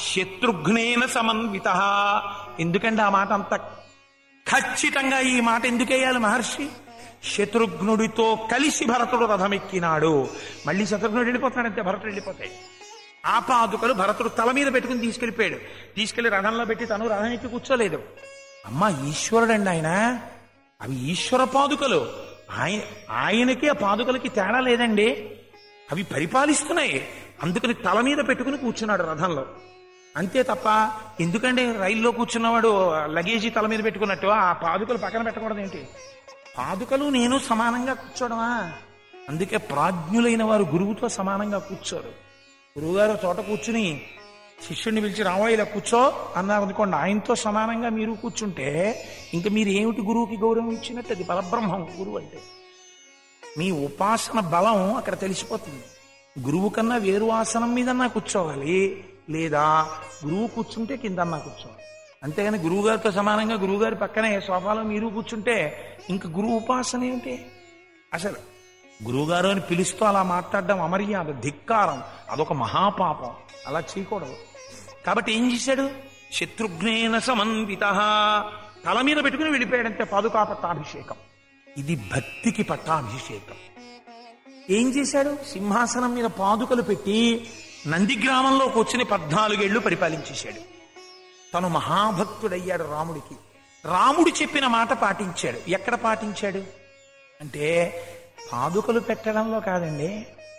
శత్రుఘ్నేన సమన్విత ఎందుకంటే ఆ మాట అంత ఖచ్చితంగా ఈ మాట ఎందుకేయాలి మహర్షి శత్రుఘ్నుడితో కలిసి భరతుడు రథమెక్కినాడు మళ్ళీ శత్రుఘ్నుడు వెళ్ళిపోతాడంతే భరతుడు వెళ్ళిపోతాయి ఆ పాదుకలు భరతుడు తల మీద పెట్టుకుని తీసుకెళ్లిపోయాడు తీసుకెళ్లి రథంలో పెట్టి తను రథం ఎక్కి కూర్చోలేదు అమ్మ ఈశ్వరుడండి ఆయన అవి ఈశ్వర పాదుకలు ఆయన ఆయనకి ఆ పాదుకలకి తేడా లేదండి అవి పరిపాలిస్తున్నాయి అందుకని తల మీద పెట్టుకుని కూర్చున్నాడు రథంలో అంతే తప్ప ఎందుకంటే రైల్లో కూర్చున్నవాడు లగేజీ తల మీద పెట్టుకున్నట్టు ఆ పాదుకలు పక్కన పెట్టకూడదు ఏంటి పాదుకలు నేను సమానంగా కూర్చోవడమా అందుకే ప్రాజ్ఞులైన వారు గురువుతో సమానంగా కూర్చోరు గురువుగారు చోట కూర్చుని శిష్యుడిని పిలిచి రామో ఇలా కూర్చో అన్నారు అనుకోండి ఆయనతో సమానంగా మీరు కూర్చుంటే ఇంకా మీరు ఏమిటి గురువుకి గౌరవం ఇచ్చినట్టు అది పరబ్రహ్మం గురువు అంటే మీ ఉపాసన బలం అక్కడ తెలిసిపోతుంది గురువు కన్నా వేరు ఆసనం మీద కూర్చోవాలి లేదా గురువు కూర్చుంటే కింద కూర్చోవాలి అంతేగాని గురువు గారితో సమానంగా గురువు గారి పక్కనే సోఫాలో మీరు కూర్చుంటే ఇంక గురువు ఉపాసన ఏమిటి అసలు గురువుగారు అని పిలుస్తూ అలా మాట్లాడడం అమర్యాద ధిక్కారం అదొక మహాపాపం అలా చేయకూడదు కాబట్టి ఏం చేశాడు శత్రుఘ్నేన సమన్విత తల మీద పెట్టుకుని వెళ్ళిపోయాడంటే పాదుకా పట్టాభిషేకం ఇది భక్తికి పట్టాభిషేకం ఏం చేశాడు సింహాసనం మీద పాదుకలు పెట్టి నందిగ్రామంలో కూర్చుని పద్నాలుగేళ్లు పరిపాలించేశాడు తను మహాభక్తుడయ్యాడు రాముడికి రాముడు చెప్పిన మాట పాటించాడు ఎక్కడ పాటించాడు అంటే పాదుకలు పెట్టడంలో కాదండి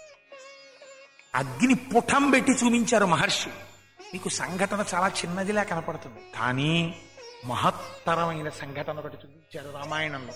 అగ్ని పుటం పెట్టి చూపించారు మహర్షి మీకు సంఘటన చాలా చిన్నదిలా కనపడుతుంది కానీ మహత్తరమైన సంఘటన ఒకటి చూపించారు రామాయణంలో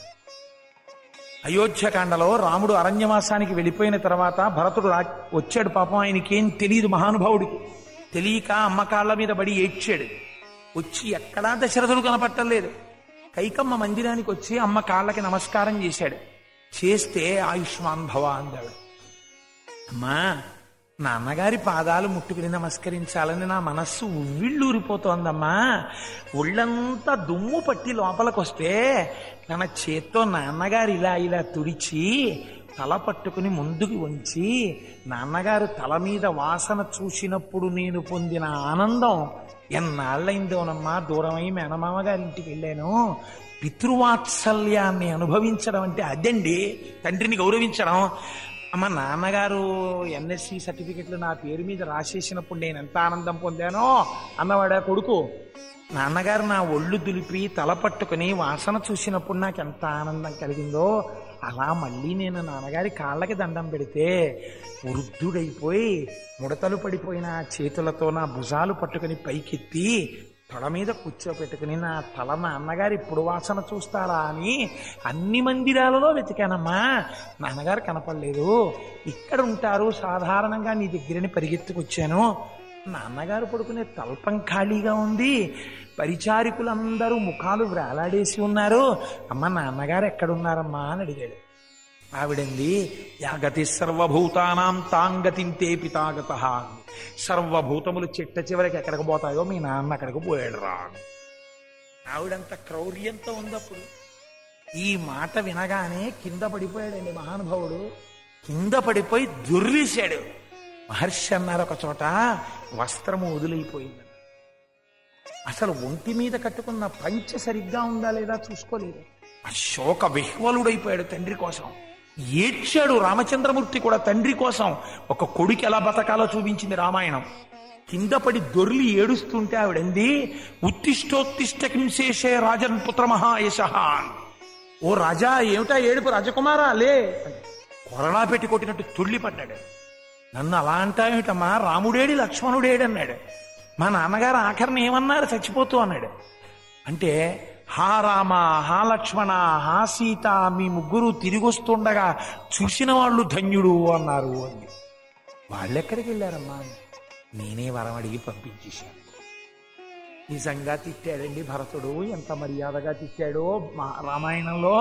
అయోధ్యకాండలో రాముడు అరణ్యవాసానికి వెళ్ళిపోయిన తర్వాత భరతుడు రా వచ్చాడు పాపం ఆయనకేం తెలియదు మహానుభావుడికి తెలియక అమ్మ కాళ్ళ మీద పడి ఏడ్చాడు వచ్చి ఎక్కడా దశరథుడు కనపట్టలేదు కైకమ్మ మందిరానికి వచ్చి అమ్మ కాళ్ళకి నమస్కారం చేశాడు చేస్తే ఆయుష్మాన్ భవ అందాడు అమ్మా నాన్నగారి పాదాలు ముట్టుకుని నమస్కరించాలని నా మనస్సు ఉవ్విళ్ళూరిపోతోందమ్మా ఒళ్ళంతా దుమ్ము పట్టి లోపలికొస్తే తన చేత్తో నాన్నగారు ఇలా ఇలా తుడిచి తల పట్టుకుని ముందుకు వంచి నాన్నగారు తల మీద వాసన చూసినప్పుడు నేను పొందిన ఆనందం ఎన్నాళ్ళైందోనమ్మా దూరమై మేనమామ గారింటికి వెళ్ళాను పితృవాత్సల్యాన్ని అనుభవించడం అంటే అదండి తండ్రిని గౌరవించడం అమ్మ నాన్నగారు ఎన్ఎస్సి సర్టిఫికెట్లు నా పేరు మీద రాసేసినప్పుడు నేను ఎంత ఆనందం పొందానో అన్నవాడా కొడుకు నాన్నగారు నా ఒళ్ళు దులిపి తల పట్టుకుని వాసన చూసినప్పుడు నాకు ఎంత ఆనందం కలిగిందో అలా మళ్ళీ నేను నాన్నగారి కాళ్ళకి దండం పెడితే వృద్ధుడైపోయి ముడతలు పడిపోయిన ఆ చేతులతో నా భుజాలు పట్టుకుని పైకెత్తి తొడ మీద కూర్చోపెట్టుకుని నా తల మా అన్నగారు ఇప్పుడు వాసన చూస్తారా అని అన్ని మందిరాలలో వెతికానమ్మా నాన్నగారు కనపడలేదు ఇక్కడ ఉంటారు సాధారణంగా నీ దగ్గరని పరిగెత్తుకొచ్చాను నాన్నగారు పడుకునే తల్పం ఖాళీగా ఉంది పరిచారికులందరూ ముఖాలు వేలాడేసి ఉన్నారు అమ్మ నాన్నగారు ఎక్కడున్నారమ్మా అని అడిగాడు ఆవిడంది యాగతి సర్వభూతానాం తాంగతింతే పితాగత సర్వభూతములు చిట్ట చివరికి ఎక్కడికి పోతాయో మీ నాన్న అక్కడికి పోయాడు రా ఆవిడంత క్రౌర్యంతో ఉందప్పుడు ఈ మాట వినగానే కింద పడిపోయాడండి మహానుభావుడు కింద పడిపోయి దుర్రేశాడు మహర్షి అన్నారు ఒక చోట వస్త్రము వదిలైపోయింది అసలు ఒంటి మీద కట్టుకున్న పంచ సరిగ్గా ఉందా లేదా చూసుకోలేదు ఆ శోక విహ్వలుడైపోయాడు తండ్రి కోసం ఏడ్చాడు రామచంద్రమూర్తి కూడా తండ్రి కోసం ఒక కొడుకు ఎలా బతకాలో చూపించింది రామాయణం కింద పడి దొర్లి ఏడుస్తుంటే ఆవిడంది ఉత్తిష్టోత్తిష్ట కింశేషే రాజన్ పుత్ర మహాయశ ఓ రాజా ఏమిటా ఏడుపు రాజకుమారా లే కొరడా పెట్టి కొట్టినట్టు తుళ్ళిపడ్డాడు నన్ను అలా అంటావేమిటమ్మా రాముడేడి లక్ష్మణుడేడి అన్నాడు మా నాన్నగారు ఆఖరిని ఏమన్నారు చచ్చిపోతూ అన్నాడు అంటే హా రామ హా లక్ష్మణ హా సీత మీ ముగ్గురు తిరిగి వస్తుండగా చూసిన వాళ్ళు ధన్యుడు అన్నారు అంది వాళ్ళెక్కడికి వెళ్ళారమ్మా నేనే వరం అడిగి పంపించేశాను నిజంగా తిట్టాడండి భరతుడు ఎంత మర్యాదగా తిట్టాడో మా రామాయణంలో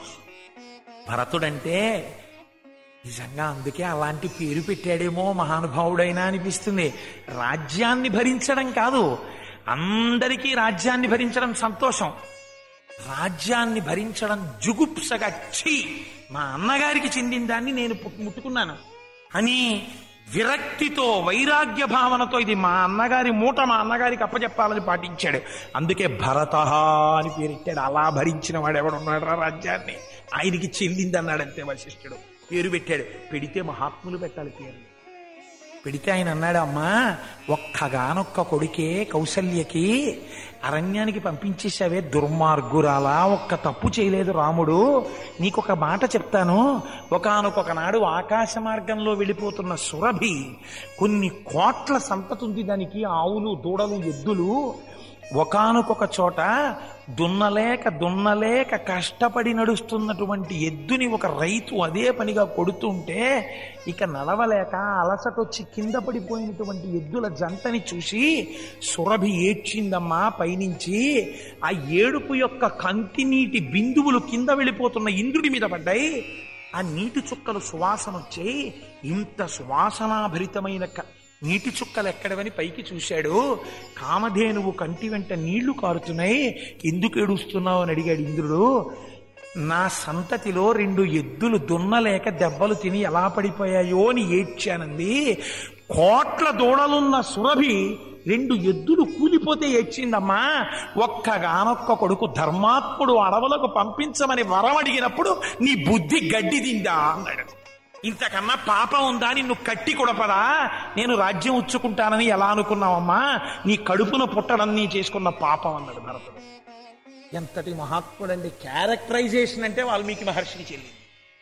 భరతుడంటే నిజంగా అందుకే అలాంటి పేరు పెట్టాడేమో మహానుభావుడైనా అనిపిస్తుంది రాజ్యాన్ని భరించడం కాదు అందరికీ రాజ్యాన్ని భరించడం సంతోషం రాజ్యాన్ని భరించడం జుగుప్సగా ఛీ మా అన్నగారికి చెందిన దాన్ని నేను పు- ముట్టుకున్నాను అని విరక్తితో వైరాగ్య భావనతో ఇది మా అన్నగారి మూట మా అన్నగారికి అప్పచెప్పాలని పాటించాడు అందుకే భరత అని పేరెట్టాడు అలా భరించిన వాడు ఎవడున్నాడు రా రాజ్యాన్ని ఆయనకి చెల్లింది అన్నాడంతే వశిష్ఠుడు పేరు పెట్టాడు పెడితే మహాత్ములు పెట్టాలి పేరు పెడితే ఆయన అన్నాడు అమ్మా ఒక్కగానొక్క కొడుకే కౌసల్యకి అరణ్యానికి పంపించేసావే దుర్మార్గురాలా ఒక్క తప్పు చేయలేదు రాముడు నీకొక మాట చెప్తాను ఒకనొక నాడు ఆకాశ మార్గంలో వెళ్ళిపోతున్న సురభి కొన్ని కోట్ల సంతతి ఉంది దానికి ఆవులు దూడలు ఎద్దులు ఒకానొక చోట దున్నలేక దున్నలేక కష్టపడి నడుస్తున్నటువంటి ఎద్దుని ఒక రైతు అదే పనిగా కొడుతుంటే ఇక నడవలేక అలసటొచ్చి కింద పడిపోయినటువంటి ఎద్దుల జంటని చూసి సురభి ఏడ్చిందమ్మా పైనుంచి ఆ ఏడుపు యొక్క కంటి నీటి బిందువులు కింద వెళ్ళిపోతున్న ఇంద్రుడి మీద పడ్డాయి ఆ నీటి చుక్కలు సువాసన వచ్చాయి ఇంత సువాసనాభరితమైన క- నీటి చుక్కలు ఎక్కడవని పైకి చూశాడు కామధేనువు కంటి వెంట నీళ్లు కారుతున్నాయి ఎందుకు ఏడుస్తున్నావు అని అడిగాడు ఇంద్రుడు నా సంతతిలో రెండు ఎద్దులు దున్నలేక దెబ్బలు తిని ఎలా పడిపోయాయో అని ఏడ్చానంది కోట్ల దూడలున్న సురభి రెండు ఎద్దులు కూలిపోతే ఏడ్చిందమ్మా ఒక్కగానొక్క కొడుకు ధర్మాత్ముడు అడవులకు పంపించమని వరం అడిగినప్పుడు నీ బుద్ధి గడ్డి తిందా అన్నాడు ఇంతకన్నా పాపం ఉందా నిన్ను కట్టి కొడపదా నేను రాజ్యం ఉచ్చుకుంటానని ఎలా అనుకున్నావమ్మా నీ కడుపున పుట్టడం నీ చేసుకున్న పాపం అన్నాడు భరతుడు ఎంతటి మహాత్ముడండి క్యారెక్టరైజేషన్ అంటే వాల్మీకి మహర్షికి చెల్లింది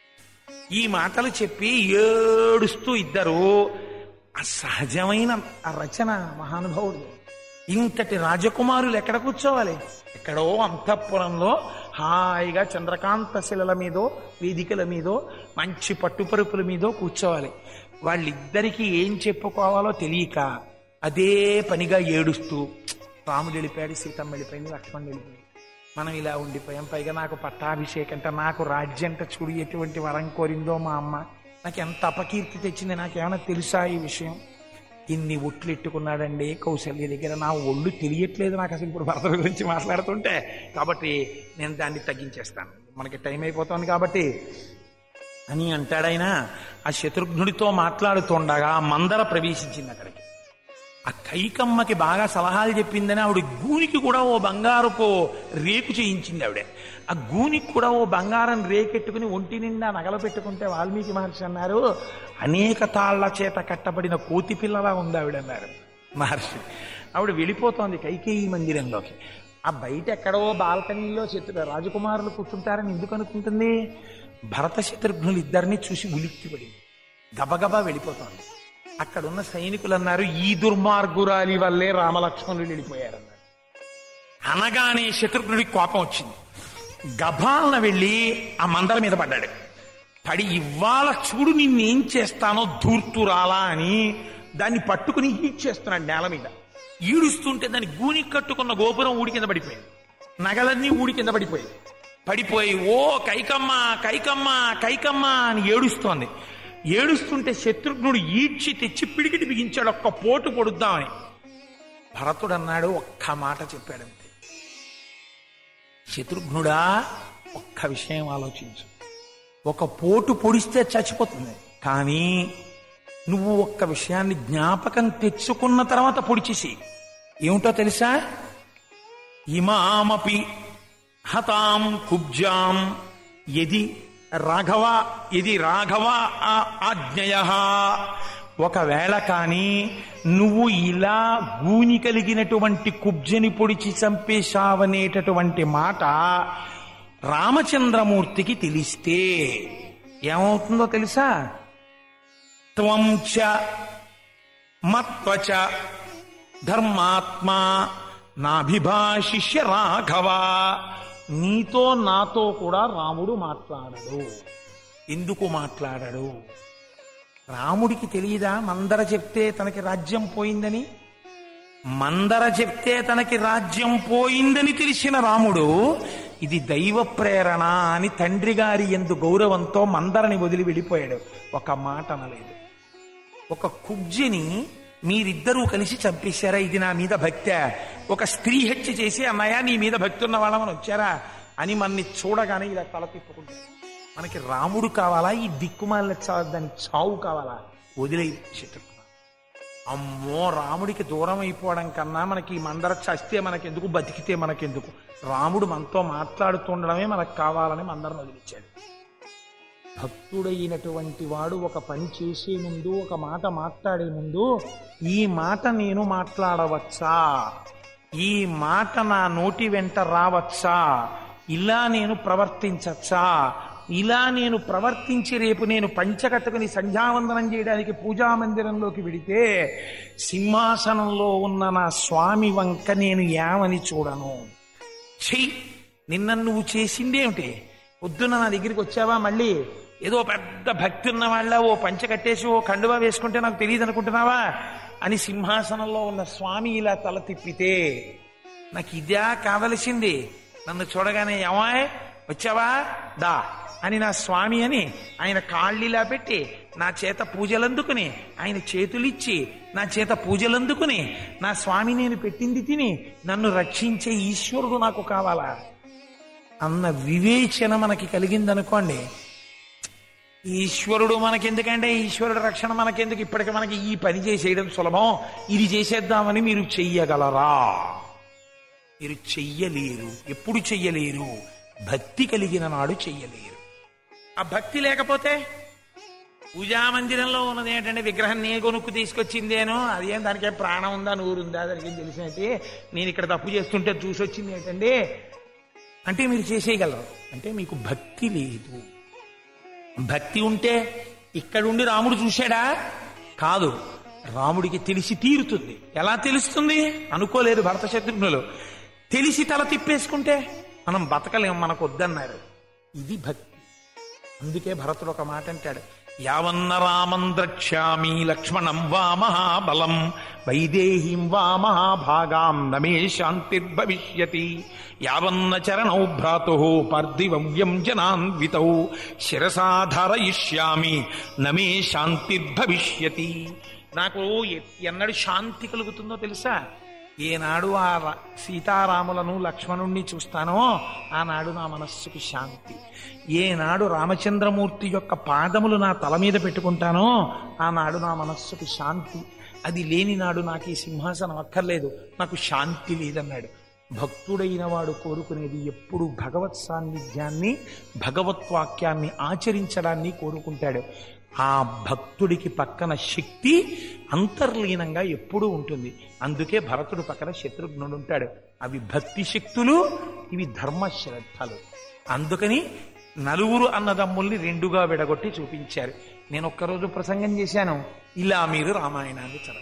ఈ మాటలు చెప్పి ఏడుస్తూ ఇద్దరు ఆ సహజమైన ఆ రచన మహానుభావుడు ఇంతటి రాజకుమారులు ఎక్కడ కూర్చోవాలి ఎక్కడో అంతఃపురంలో హాయిగా చంద్రకాంత శిలల మీదో వేదికల మీదో మంచి పట్టుపరుపుల మీదో కూర్చోవాలి వాళ్ళిద్దరికీ ఏం చెప్పుకోవాలో తెలియక అదే పనిగా ఏడుస్తూ రాముడు వెళ్ళిపోయాడు సీతమ్మ వెళ్ళిపోయింది లక్ష్మణ్ వెళ్ళిపోయింది మనం ఇలా ఉండిపోయాం పైగా నాకు పట్టాభిషేకం అంటే నాకు రాజ్యం అంటే చూడు ఎటువంటి వరం కోరిందో మా అమ్మ నాకు ఎంత అపకీర్తి తెచ్చింది నాకేమైనా తెలుసా ఈ విషయం ఇన్ని ఒట్లు ఎట్టుకున్నాడండి కౌశల్య దగ్గర నా ఒళ్ళు తెలియట్లేదు నాకు అసలు ఇప్పుడు భర్త గురించి మాట్లాడుతుంటే కాబట్టి నేను దాన్ని తగ్గించేస్తాను మనకి టైం అయిపోతుంది కాబట్టి అని అంటాడైనా ఆ శత్రుఘ్నుడితో మాట్లాడుతుండగా మందర ప్రవేశించింది అక్కడికి ఆ కైకమ్మకి బాగా సలహాలు చెప్పిందని ఆవిడ గూనికి కూడా ఓ బంగారపు రేకు చేయించింది ఆవిడ ఆ గూనికి కూడా ఓ బంగారం రేకెట్టుకుని ఒంటి నిండా నగలు పెట్టుకుంటే వాల్మీకి మహర్షి అన్నారు అనేక తాళ్ల చేత కట్టబడిన కోతి పిల్లలా ఉంది ఆవిడ అన్నారు మహర్షి ఆవిడ వెళ్ళిపోతోంది కైకేయి మందిరంలోకి ఆ బయట ఎక్కడో బాల్కనీలో శత్రు రాజకుమారులు కూర్చుంటారని ఎందుకు అనుకుంటుంది భరత శత్రుఘ్నులు ఇద్దరిని చూసి ఉలిక్కిపడింది గబగబా వెళ్ళిపోతోంది అక్కడున్న సైనికులు అన్నారు ఈ దుర్మార్గురాలి వల్లే రామలక్ష్మణులు వెళ్ళిపోయారన్నారు అనగానే శత్రుఘ్నుడికి కోపం వచ్చింది గభాలన వెళ్ళి ఆ మందల మీద పడ్డాడు పడి ఇవాళ చూడు నిన్నేం చేస్తానో ధూర్తురాలా అని దాన్ని పట్టుకుని హీట్ చేస్తున్నాడు నేల మీద ఈడుస్తుంటే దాన్ని గూని కట్టుకున్న గోపురం ఊడి కింద పడిపోయింది నగలన్నీ ఊడి కింద పడిపోయాయి పడిపోయి ఓ కైకమ్మ కైకమ్మ కైకమ్మ అని ఏడుస్తోంది ఏడుస్తుంటే శత్రుఘ్నుడు ఈడ్చి తెచ్చి పిడికిటి బిగించాడు ఒక్క పోటు పొడుద్దామని భరతుడు అన్నాడు ఒక్క మాట చెప్పాడంతే శత్రుఘ్నుడా ఒక్క విషయం ఆలోచించు ఒక పోటు పొడిస్తే చచ్చిపోతుంది కానీ నువ్వు ఒక్క విషయాన్ని జ్ఞాపకం తెచ్చుకున్న తర్వాత పొడిచేసి ఏమిటో తెలుసా ఇమామపి హతాం కుబ్జాం ఎది రాఘవ ఇది రాఘవ ఆ- ఆజ్ఞయ ఒకవేళ కానీ నువ్వు ఇలా గూని కలిగినటువంటి కుబ్జని పొడిచి చంపేశావనేటటువంటి మాట రామచంద్రమూర్తికి తెలిస్తే ఏమవుతుందో తెలుసా త్వం చ మత్వచ ధర్మాత్మా నాభిభాషిష్య రాఘవ నీతో నాతో కూడా రాముడు మాట్లాడడు ఎందుకు మాట్లాడడు రాముడికి తెలియదా మందర చెప్తే తనకి రాజ్యం పోయిందని మందర చెప్తే తనకి రాజ్యం పోయిందని తెలిసిన రాముడు ఇది దైవ ప్రేరణ అని తండ్రి గారి ఎందు గౌరవంతో మందరని వదిలి వెళ్ళిపోయాడు ఒక మాట అనలేదు ఒక కుబ్జిని మీరిద్దరూ కలిసి చంపేశారా ఇది నా మీద భక్త ఒక స్త్రీ హత్య చేసి అన్నయ్య నీ మీద భక్తి ఉన్న వాళ్ళమని వచ్చారా అని మనని చూడగానే ఇలా తల తిప్పుకుంటారు మనకి రాముడు కావాలా ఈ దిక్కుమాల చా దాని చావు కావాలా వదిలేయి శత్రుఘ్న అమ్మో రాముడికి దూరం అయిపోవడం కన్నా మనకి ఈ మందర చస్తే మనకెందుకు బతికితే మనకెందుకు రాముడు మనతో మాట్లాడుతుండడమే మనకు కావాలని మందరం వదిలించాడు భక్తుడైనటువంటి వాడు ఒక పని చేసే ముందు ఒక మాట మాట్లాడే ముందు ఈ మాట నేను మాట్లాడవచ్చా ఈ మాట నా నోటి వెంట రావచ్చా ఇలా నేను ప్రవర్తించచ్చా ఇలా నేను ప్రవర్తించి రేపు నేను పంచకట్టుకుని సంధ్యావందనం చేయడానికి పూజా మందిరంలోకి వెడితే సింహాసనంలో ఉన్న నా స్వామి వంక నేను ఏమని చూడను చెయ్యి నిన్న నువ్వు చేసిందేమిటి పొద్దున్న నా దగ్గరికి వచ్చావా మళ్ళీ ఏదో పెద్ద భక్తి ఉన్న వాళ్ళ ఓ పంచ కట్టేసి ఓ కండువా వేసుకుంటే నాకు తెలియదు అనుకుంటున్నావా అని సింహాసనంలో ఉన్న స్వామి ఇలా తల తిప్పితే నాకు ఇదా కావలసింది నన్ను చూడగానే ఏమాయ్ వచ్చావా దా అని నా స్వామి అని ఆయన కాళ్ళిలా పెట్టి నా చేత పూజలందుకుని ఆయన చేతులిచ్చి నా చేత పూజలందుకుని నా స్వామి నేను పెట్టింది తిని నన్ను రక్షించే ఈశ్వరుడు నాకు కావాలా అన్న వివేచన మనకి కలిగిందనుకోండి ఈశ్వరుడు మనకెందుకంటే ఈశ్వరుడు రక్షణ మనకెందుకు ఇప్పటికి మనకి ఈ పని చేసేయడం సులభం ఇది చేసేద్దామని మీరు చెయ్యగలరా మీరు చెయ్యలేరు ఎప్పుడు చెయ్యలేరు భక్తి కలిగిన నాడు చెయ్యలేరు ఆ భక్తి లేకపోతే పూజా మందిరంలో ఉన్నది ఏంటంటే విగ్రహం నే కొనుక్కు తీసుకొచ్చిందేనో అదేం దానికే ప్రాణం ఉందా నూరుందా దానికి ఏం తెలిసినట్టే నేను ఇక్కడ తప్పు చేస్తుంటే చూసి వచ్చింది ఏంటంటే అంటే మీరు చేసేయగలరు అంటే మీకు భక్తి లేదు భక్తి ఉంటే ఇక్కడుండి రాముడు చూశాడా కాదు రాముడికి తెలిసి తీరుతుంది ఎలా తెలుస్తుంది అనుకోలేదు భరత శత్రుఘ్నులు తెలిసి తల తిప్పేసుకుంటే మనం బతకలేం మనకు వద్దన్నారు ఇది భక్తి అందుకే భరతుడు ఒక మాట అంటాడు యావన్న రామం ద్రక్ష్యామి లక్ష్మణం వా మహాబలం వైదేహీం వా మహాభాగాం నమే శాంతిర్భవిష్యతి యావన్న చరణౌ భ్రాతు పార్థివవ్యం జనాన్వితౌ శిరసాధారయిష్యామి నమే శాంతిర్భవిష్యతి నాకు ఎ- ఎన్నడు శాంతి కలుగుతుందో తెలుసా ఏనాడు ఆ ర- సీతారాములను లక్ష్మణుణ్ణి చూస్తానో ఆనాడు నా మనస్సుకి శాంతి ఏనాడు రామచంద్రమూర్తి యొక్క పాదములు నా తల మీద పెట్టుకుంటానో ఆనాడు నా మనస్సుకి శాంతి అది లేని నాడు నాకు ఈ సింహాసనం అక్కర్లేదు నాకు శాంతి లేదన్నాడు భక్తుడైన వాడు కోరుకునేది ఎప్పుడు భగవత్ సాన్నిధ్యాన్ని భగవత్వాక్యాన్ని ఆచరించడాన్ని కోరుకుంటాడు ఆ భక్తుడికి పక్కన శక్తి అంతర్లీనంగా ఎప్పుడూ ఉంటుంది అందుకే భరతుడు పక్కన శత్రుఘ్నుడు ఉంటాడు అవి భక్తి శక్తులు ఇవి ధర్మ శ్రద్ధలు అందుకని నలుగురు అన్నదమ్ముల్ని రెండుగా విడగొట్టి చూపించారు నేను ఒక్కరోజు ప్రసంగం చేశాను ఇలా మీరు రామాయణాన్ని చదవండి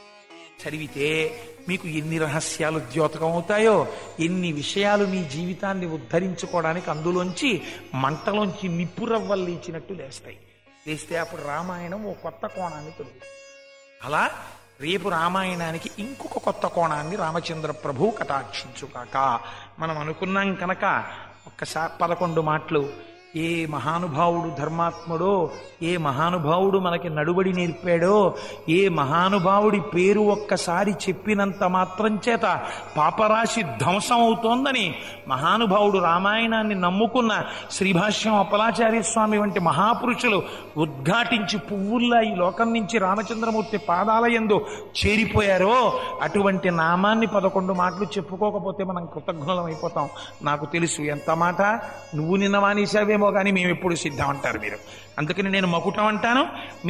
చదివితే మీకు ఎన్ని రహస్యాలు ద్యోతకం అవుతాయో ఎన్ని విషయాలు మీ జీవితాన్ని ఉద్ధరించుకోవడానికి అందులోంచి మంటలోంచి నిప్పురవ్వలు లేచినట్టు లేస్తాయి లేస్తే అప్పుడు రామాయణం ఓ కొత్త కోణాన్ని తొలుగుతుంది అలా రేపు రామాయణానికి ఇంకొక కొత్త కోణాన్ని రామచంద్ర ప్రభు కటాక్షించుకాక మనం అనుకున్నాం కనుక ఒక్కసారి పదకొండు మాటలు ఏ మహానుభావుడు ధర్మాత్ముడో ఏ మహానుభావుడు మనకి నడుబడి నేర్పాడో ఏ మహానుభావుడి పేరు ఒక్కసారి చెప్పినంత మాత్రం చేత పాపరాశి ధ్వంసం అవుతోందని మహానుభావుడు రామాయణాన్ని నమ్ముకున్న శ్రీభాష్యం అప్పలాచార్య స్వామి వంటి మహాపురుషులు ఉద్ఘాటించి పువ్వుల్లా ఈ లోకం నుంచి రామచంద్రమూర్తి పాదాల యందు చేరిపోయారో అటువంటి నామాన్ని పదకొండు మాటలు చెప్పుకోకపోతే మనం కృతజ్ఞులం అయిపోతాం నాకు తెలుసు ఎంత మాట నువ్వు నిన్న మానేశావేమో కానీ మేము ఎప్పుడు సిద్ధం అంటారు మీరు అందుకని నేను మకుటం అంటాను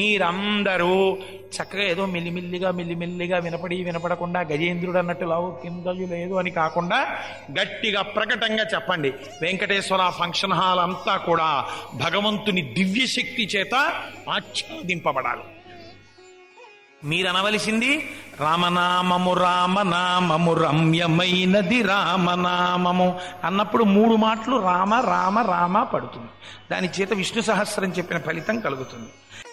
మీరందరూ చక్కగా ఏదో మెల్లిమెల్లిగా మెల్లిమెల్లిగా వినపడి వినపడకుండా గజేంద్రుడు అన్నట్టు లావు కిందయు లేదు అని కాకుండా గట్టిగా ప్రకటంగా చెప్పండి వెంకటేశ్వర ఫంక్షన్ హాల్ అంతా కూడా భగవంతుని దివ్య శక్తి చేత ఆచ్ఛాదింపబడాలి మీరు అనవలసింది రామనామము రామనామము రమ్యమైనది రామనామము అన్నప్పుడు మూడు మాటలు రామ రామ రామ పడుతుంది దాని చేత విష్ణు సహస్రం చెప్పిన ఫలితం కలుగుతుంది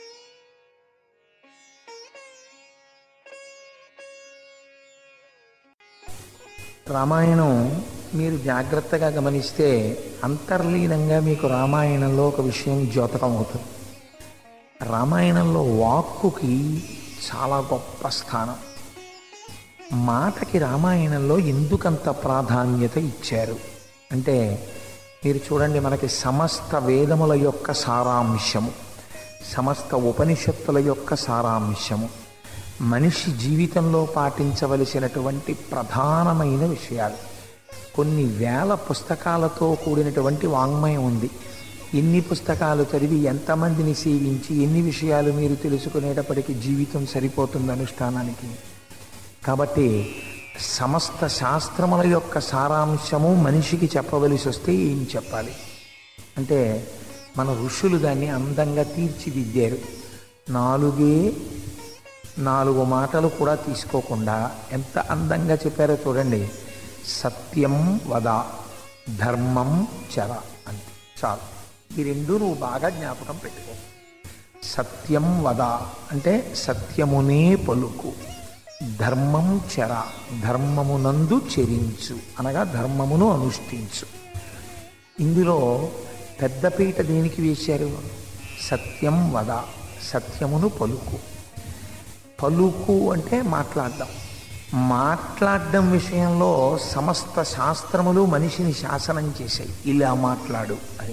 రామాయణం మీరు జాగ్రత్తగా గమనిస్తే అంతర్లీనంగా మీకు రామాయణంలో ఒక విషయం ద్యోతకం అవుతుంది రామాయణంలో వాక్కుకి చాలా గొప్ప స్థానం మాటకి రామాయణంలో ఎందుకంత ప్రాధాన్యత ఇచ్చారు అంటే మీరు చూడండి మనకి సమస్త వేదముల యొక్క సారాంశము సమస్త ఉపనిషత్తుల యొక్క సారాంశము మనిషి జీవితంలో పాటించవలసినటువంటి ప్రధానమైన విషయాలు కొన్ని వేల పుస్తకాలతో కూడినటువంటి వాంగ్మయం ఉంది ఎన్ని పుస్తకాలు చదివి ఎంతమందిని సేవించి ఎన్ని విషయాలు మీరు తెలుసుకునేటప్పటికీ జీవితం సరిపోతుంది అనుష్ఠానానికి కాబట్టి సమస్త శాస్త్రముల యొక్క సారాంశము మనిషికి చెప్పవలసి వస్తే ఏం చెప్పాలి అంటే మన ఋషులు దాన్ని అందంగా తీర్చిదిద్దారు నాలుగే నాలుగు మాటలు కూడా తీసుకోకుండా ఎంత అందంగా చెప్పారో చూడండి సత్యం వద ధర్మం చర అంతే చాలు ఈ రెండు నువ్వు బాగా జ్ఞాపకం పెట్టుకో సత్యం వద అంటే సత్యమునే పలుకు ధర్మం చర ధర్మమునందు చెరించు అనగా ధర్మమును అనుష్ఠించు ఇందులో పెద్దపీట దేనికి వేశారు సత్యం వద సత్యమును పలుకు పలుకు అంటే మాట్లాడడం మాట్లాడడం విషయంలో సమస్త శాస్త్రములు మనిషిని శాసనం చేశాయి ఇలా మాట్లాడు అని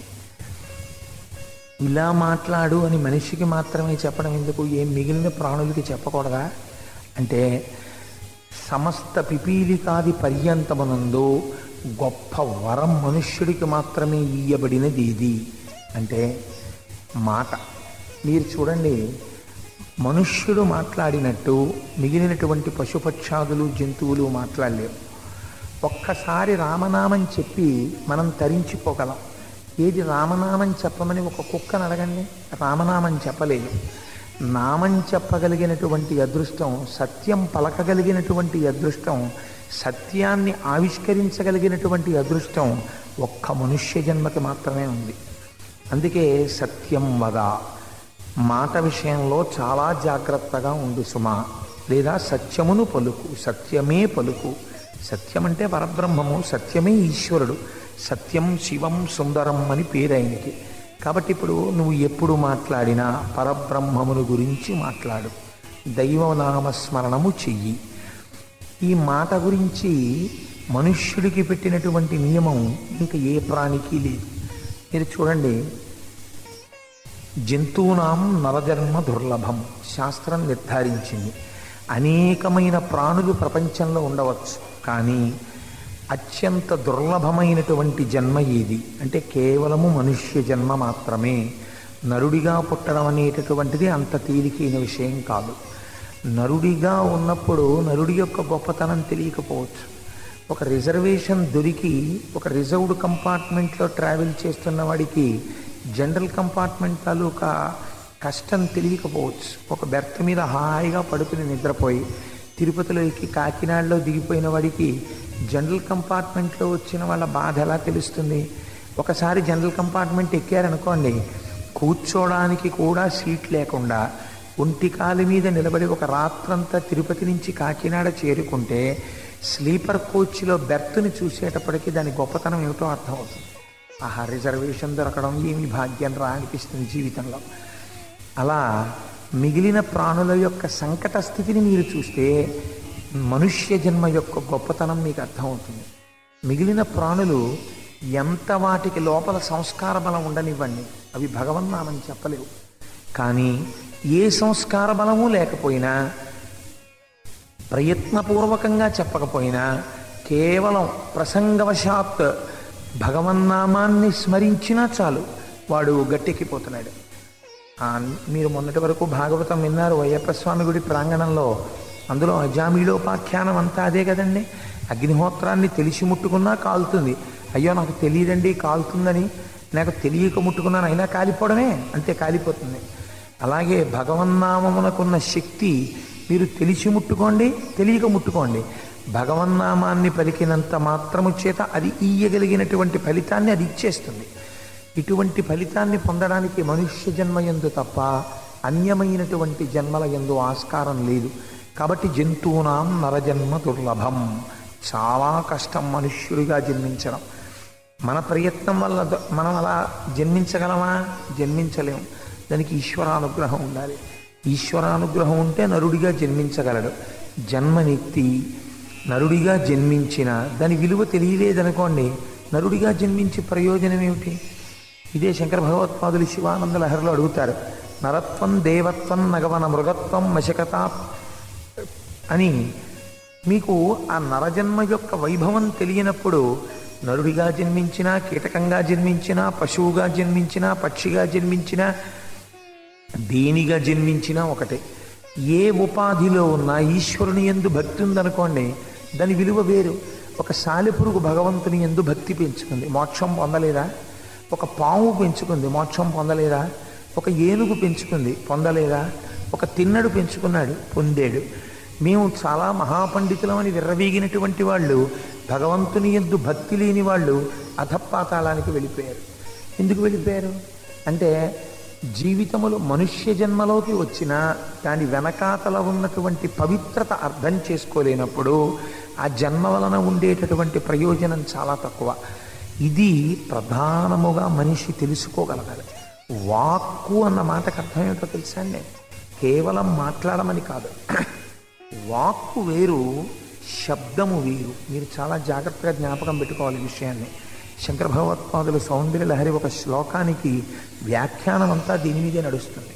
ఇలా మాట్లాడు అని మనిషికి మాత్రమే చెప్పడం ఎందుకు ఏం మిగిలిన ప్రాణులకి చెప్పకూడదా అంటే సమస్త పిపీలికాది పర్యంతమునందు గొప్ప వరం మనుష్యుడికి మాత్రమే ఇయ్యబడినది ఇది అంటే మాట మీరు చూడండి మనుష్యుడు మాట్లాడినట్టు మిగిలినటువంటి పశుపక్షాదులు జంతువులు మాట్లాడలేవు ఒక్కసారి రామనామం చెప్పి మనం తరించిపోగలం ఏది రామనామం చెప్పమని ఒక కుక్కను అడగండి రామనామం చెప్పలేదు నామం చెప్పగలిగినటువంటి అదృష్టం సత్యం పలకగలిగినటువంటి అదృష్టం సత్యాన్ని ఆవిష్కరించగలిగినటువంటి అదృష్టం ఒక్క మనుష్య జన్మకి మాత్రమే ఉంది అందుకే సత్యం వద మాట విషయంలో చాలా జాగ్రత్తగా ఉండు సుమా లేదా సత్యమును పలుకు సత్యమే పలుకు సత్యం అంటే పరబ్రహ్మము సత్యమే ఈశ్వరుడు సత్యం శివం సుందరం అని పేరు ఆయనకి కాబట్టి ఇప్పుడు నువ్వు ఎప్పుడు మాట్లాడినా పరబ్రహ్మమును గురించి మాట్లాడు దైవనామస్మరణము చెయ్యి ఈ మాట గురించి మనుష్యుడికి పెట్టినటువంటి నియమం ఇంకా ఏ ప్రాణికి లేదు మీరు చూడండి జంతువునాం నరజన్మ దుర్లభం శాస్త్రం నిర్ధారించింది అనేకమైన ప్రాణులు ప్రపంచంలో ఉండవచ్చు కానీ అత్యంత దుర్లభమైనటువంటి జన్మ ఏది అంటే కేవలము మనుష్య జన్మ మాత్రమే నరుడిగా పుట్టడం అనేటటువంటిది అంత తేలికైన విషయం కాదు నరుడిగా ఉన్నప్పుడు నరుడి యొక్క గొప్పతనం తెలియకపోవచ్చు ఒక రిజర్వేషన్ దొరికి ఒక రిజర్వ్డ్ కంపార్ట్మెంట్లో ట్రావెల్ చేస్తున్న వాడికి జనరల్ కంపార్ట్మెంట్ తాలూకా కష్టం తెలియకపోవచ్చు ఒక బెర్త్ మీద హాయిగా పడుకుని నిద్రపోయి తిరుపతిలో ఎక్కి కాకినాడలో దిగిపోయిన వాడికి జనరల్ కంపార్ట్మెంట్లో వచ్చిన వాళ్ళ బాధ ఎలా తెలుస్తుంది ఒకసారి జనరల్ కంపార్ట్మెంట్ ఎక్కారనుకోండి కూర్చోడానికి కూడా సీట్ లేకుండా ఒంటి కాలు మీద నిలబడి ఒక రాత్రంతా తిరుపతి నుంచి కాకినాడ చేరుకుంటే స్లీపర్ కోచ్లో బెర్త్ని చూసేటప్పటికి దాని గొప్పతనం ఏమిటో అర్థమవుతుంది ఆహా రిజర్వేషన్ దొరకడం ఏమి భాగ్యం రా అనిపిస్తుంది జీవితంలో అలా మిగిలిన ప్రాణుల యొక్క సంకట స్థితిని మీరు చూస్తే మనుష్య జన్మ యొక్క గొప్పతనం మీకు అర్థమవుతుంది మిగిలిన ప్రాణులు ఎంత వాటికి లోపల సంస్కార బలం ఉండనివ్వండి అవి భగవన్నామని చెప్పలేవు కానీ ఏ సంస్కార బలము లేకపోయినా ప్రయత్నపూర్వకంగా చెప్పకపోయినా కేవలం ప్రసంగవశాత్ భగవన్నామాన్ని స్మరించినా చాలు వాడు గట్టెక్కిపోతున్నాడు ఆ, మీరు మొన్నటి వరకు భాగవతం విన్నారు అయ్యప్ప స్వామి గుడి ప్రాంగణంలో అందులో అజామీలోపాఖ్యానం అంతా అదే కదండి అగ్నిహోత్రాన్ని తెలిసి ముట్టుకున్నా కాలుతుంది అయ్యో నాకు తెలియదండి కాలుతుందని నాకు తెలియక ముట్టుకున్నాను అయినా కాలిపోవడమే అంతే కాలిపోతుంది అలాగే భగవన్నామమునకున్న శక్తి మీరు తెలిసి ముట్టుకోండి తెలియక ముట్టుకోండి భగవన్నామాన్ని పలికినంత మాత్రము చేత అది ఇయ్యగలిగినటువంటి ఫలితాన్ని అది ఇచ్చేస్తుంది ఇటువంటి ఫలితాన్ని పొందడానికి మనుష్య జన్మ ఎందు తప్ప అన్యమైనటువంటి జన్మల ఎందు ఆస్కారం లేదు కాబట్టి జంతువునాం నరజన్మ దుర్లభం చాలా కష్టం మనుష్యుడిగా జన్మించడం మన ప్రయత్నం వల్ల ద- మనం అలా జన్మించగలమా జన్మించలేం దానికి ఈశ్వరానుగ్రహం ఉండాలి ఈశ్వరానుగ్రహం ఉంటే నరుడిగా జన్మించగలడు జన్మనెత్తి నరుడిగా జన్మించిన దాని విలువ తెలియలేదనుకోండి నరుడిగా జన్మించి ప్రయోజనం ఏమిటి ఇదే శంకర భగవత్పాదులు శివానంద లహరిలో అడుగుతారు నరత్వం దేవత్వం నగవన మృగత్వం మశకత అని మీకు ఆ నరజన్మ యొక్క వైభవం తెలియనప్పుడు నరుడిగా జన్మించినా కీటకంగా జన్మించినా పశువుగా జన్మించినా పక్షిగా జన్మించినా దేనిగా జన్మించినా ఒకటే ఏ ఉపాధిలో ఉన్నా ఈశ్వరుని ఎందు భక్తి ఉందనుకోండి దాని విలువ వేరు ఒక సాలెపురుగు భగవంతుని ఎందు భక్తి పెంచుకుంది మోక్షం పొందలేదా ఒక పాము పెంచుకుంది మోక్షం పొందలేదా ఒక ఏనుగు పెంచుకుంది పొందలేదా ఒక తిన్నడు పెంచుకున్నాడు పొందాడు మేము చాలా మహాపండితులమని విర్రవీగినటువంటి వాళ్ళు భగవంతుని ఎందు భక్తి లేని వాళ్ళు అధపాతాళానికి వెళ్ళిపోయారు ఎందుకు వెళ్ళిపోయారు అంటే జీవితములు మనుష్య జన్మలోకి వచ్చిన దాని వెనకాతల ఉన్నటువంటి పవిత్రత అర్థం చేసుకోలేనప్పుడు ఆ జన్మ వలన ఉండేటటువంటి ప్రయోజనం చాలా తక్కువ ఇది ప్రధానముగా మనిషి తెలుసుకోగలగాలి వాక్కు అన్న మాటకు అర్థం ఏమిటో తెలుసా అండి కేవలం మాట్లాడమని కాదు వాక్కు వేరు శబ్దము వేరు మీరు చాలా జాగ్రత్తగా జ్ఞాపకం పెట్టుకోవాలి ఈ విషయాన్ని శంకర భగవత్పాదులు సౌందర్య లహరి ఒక శ్లోకానికి వ్యాఖ్యానం అంతా దీని మీదే నడుస్తుంది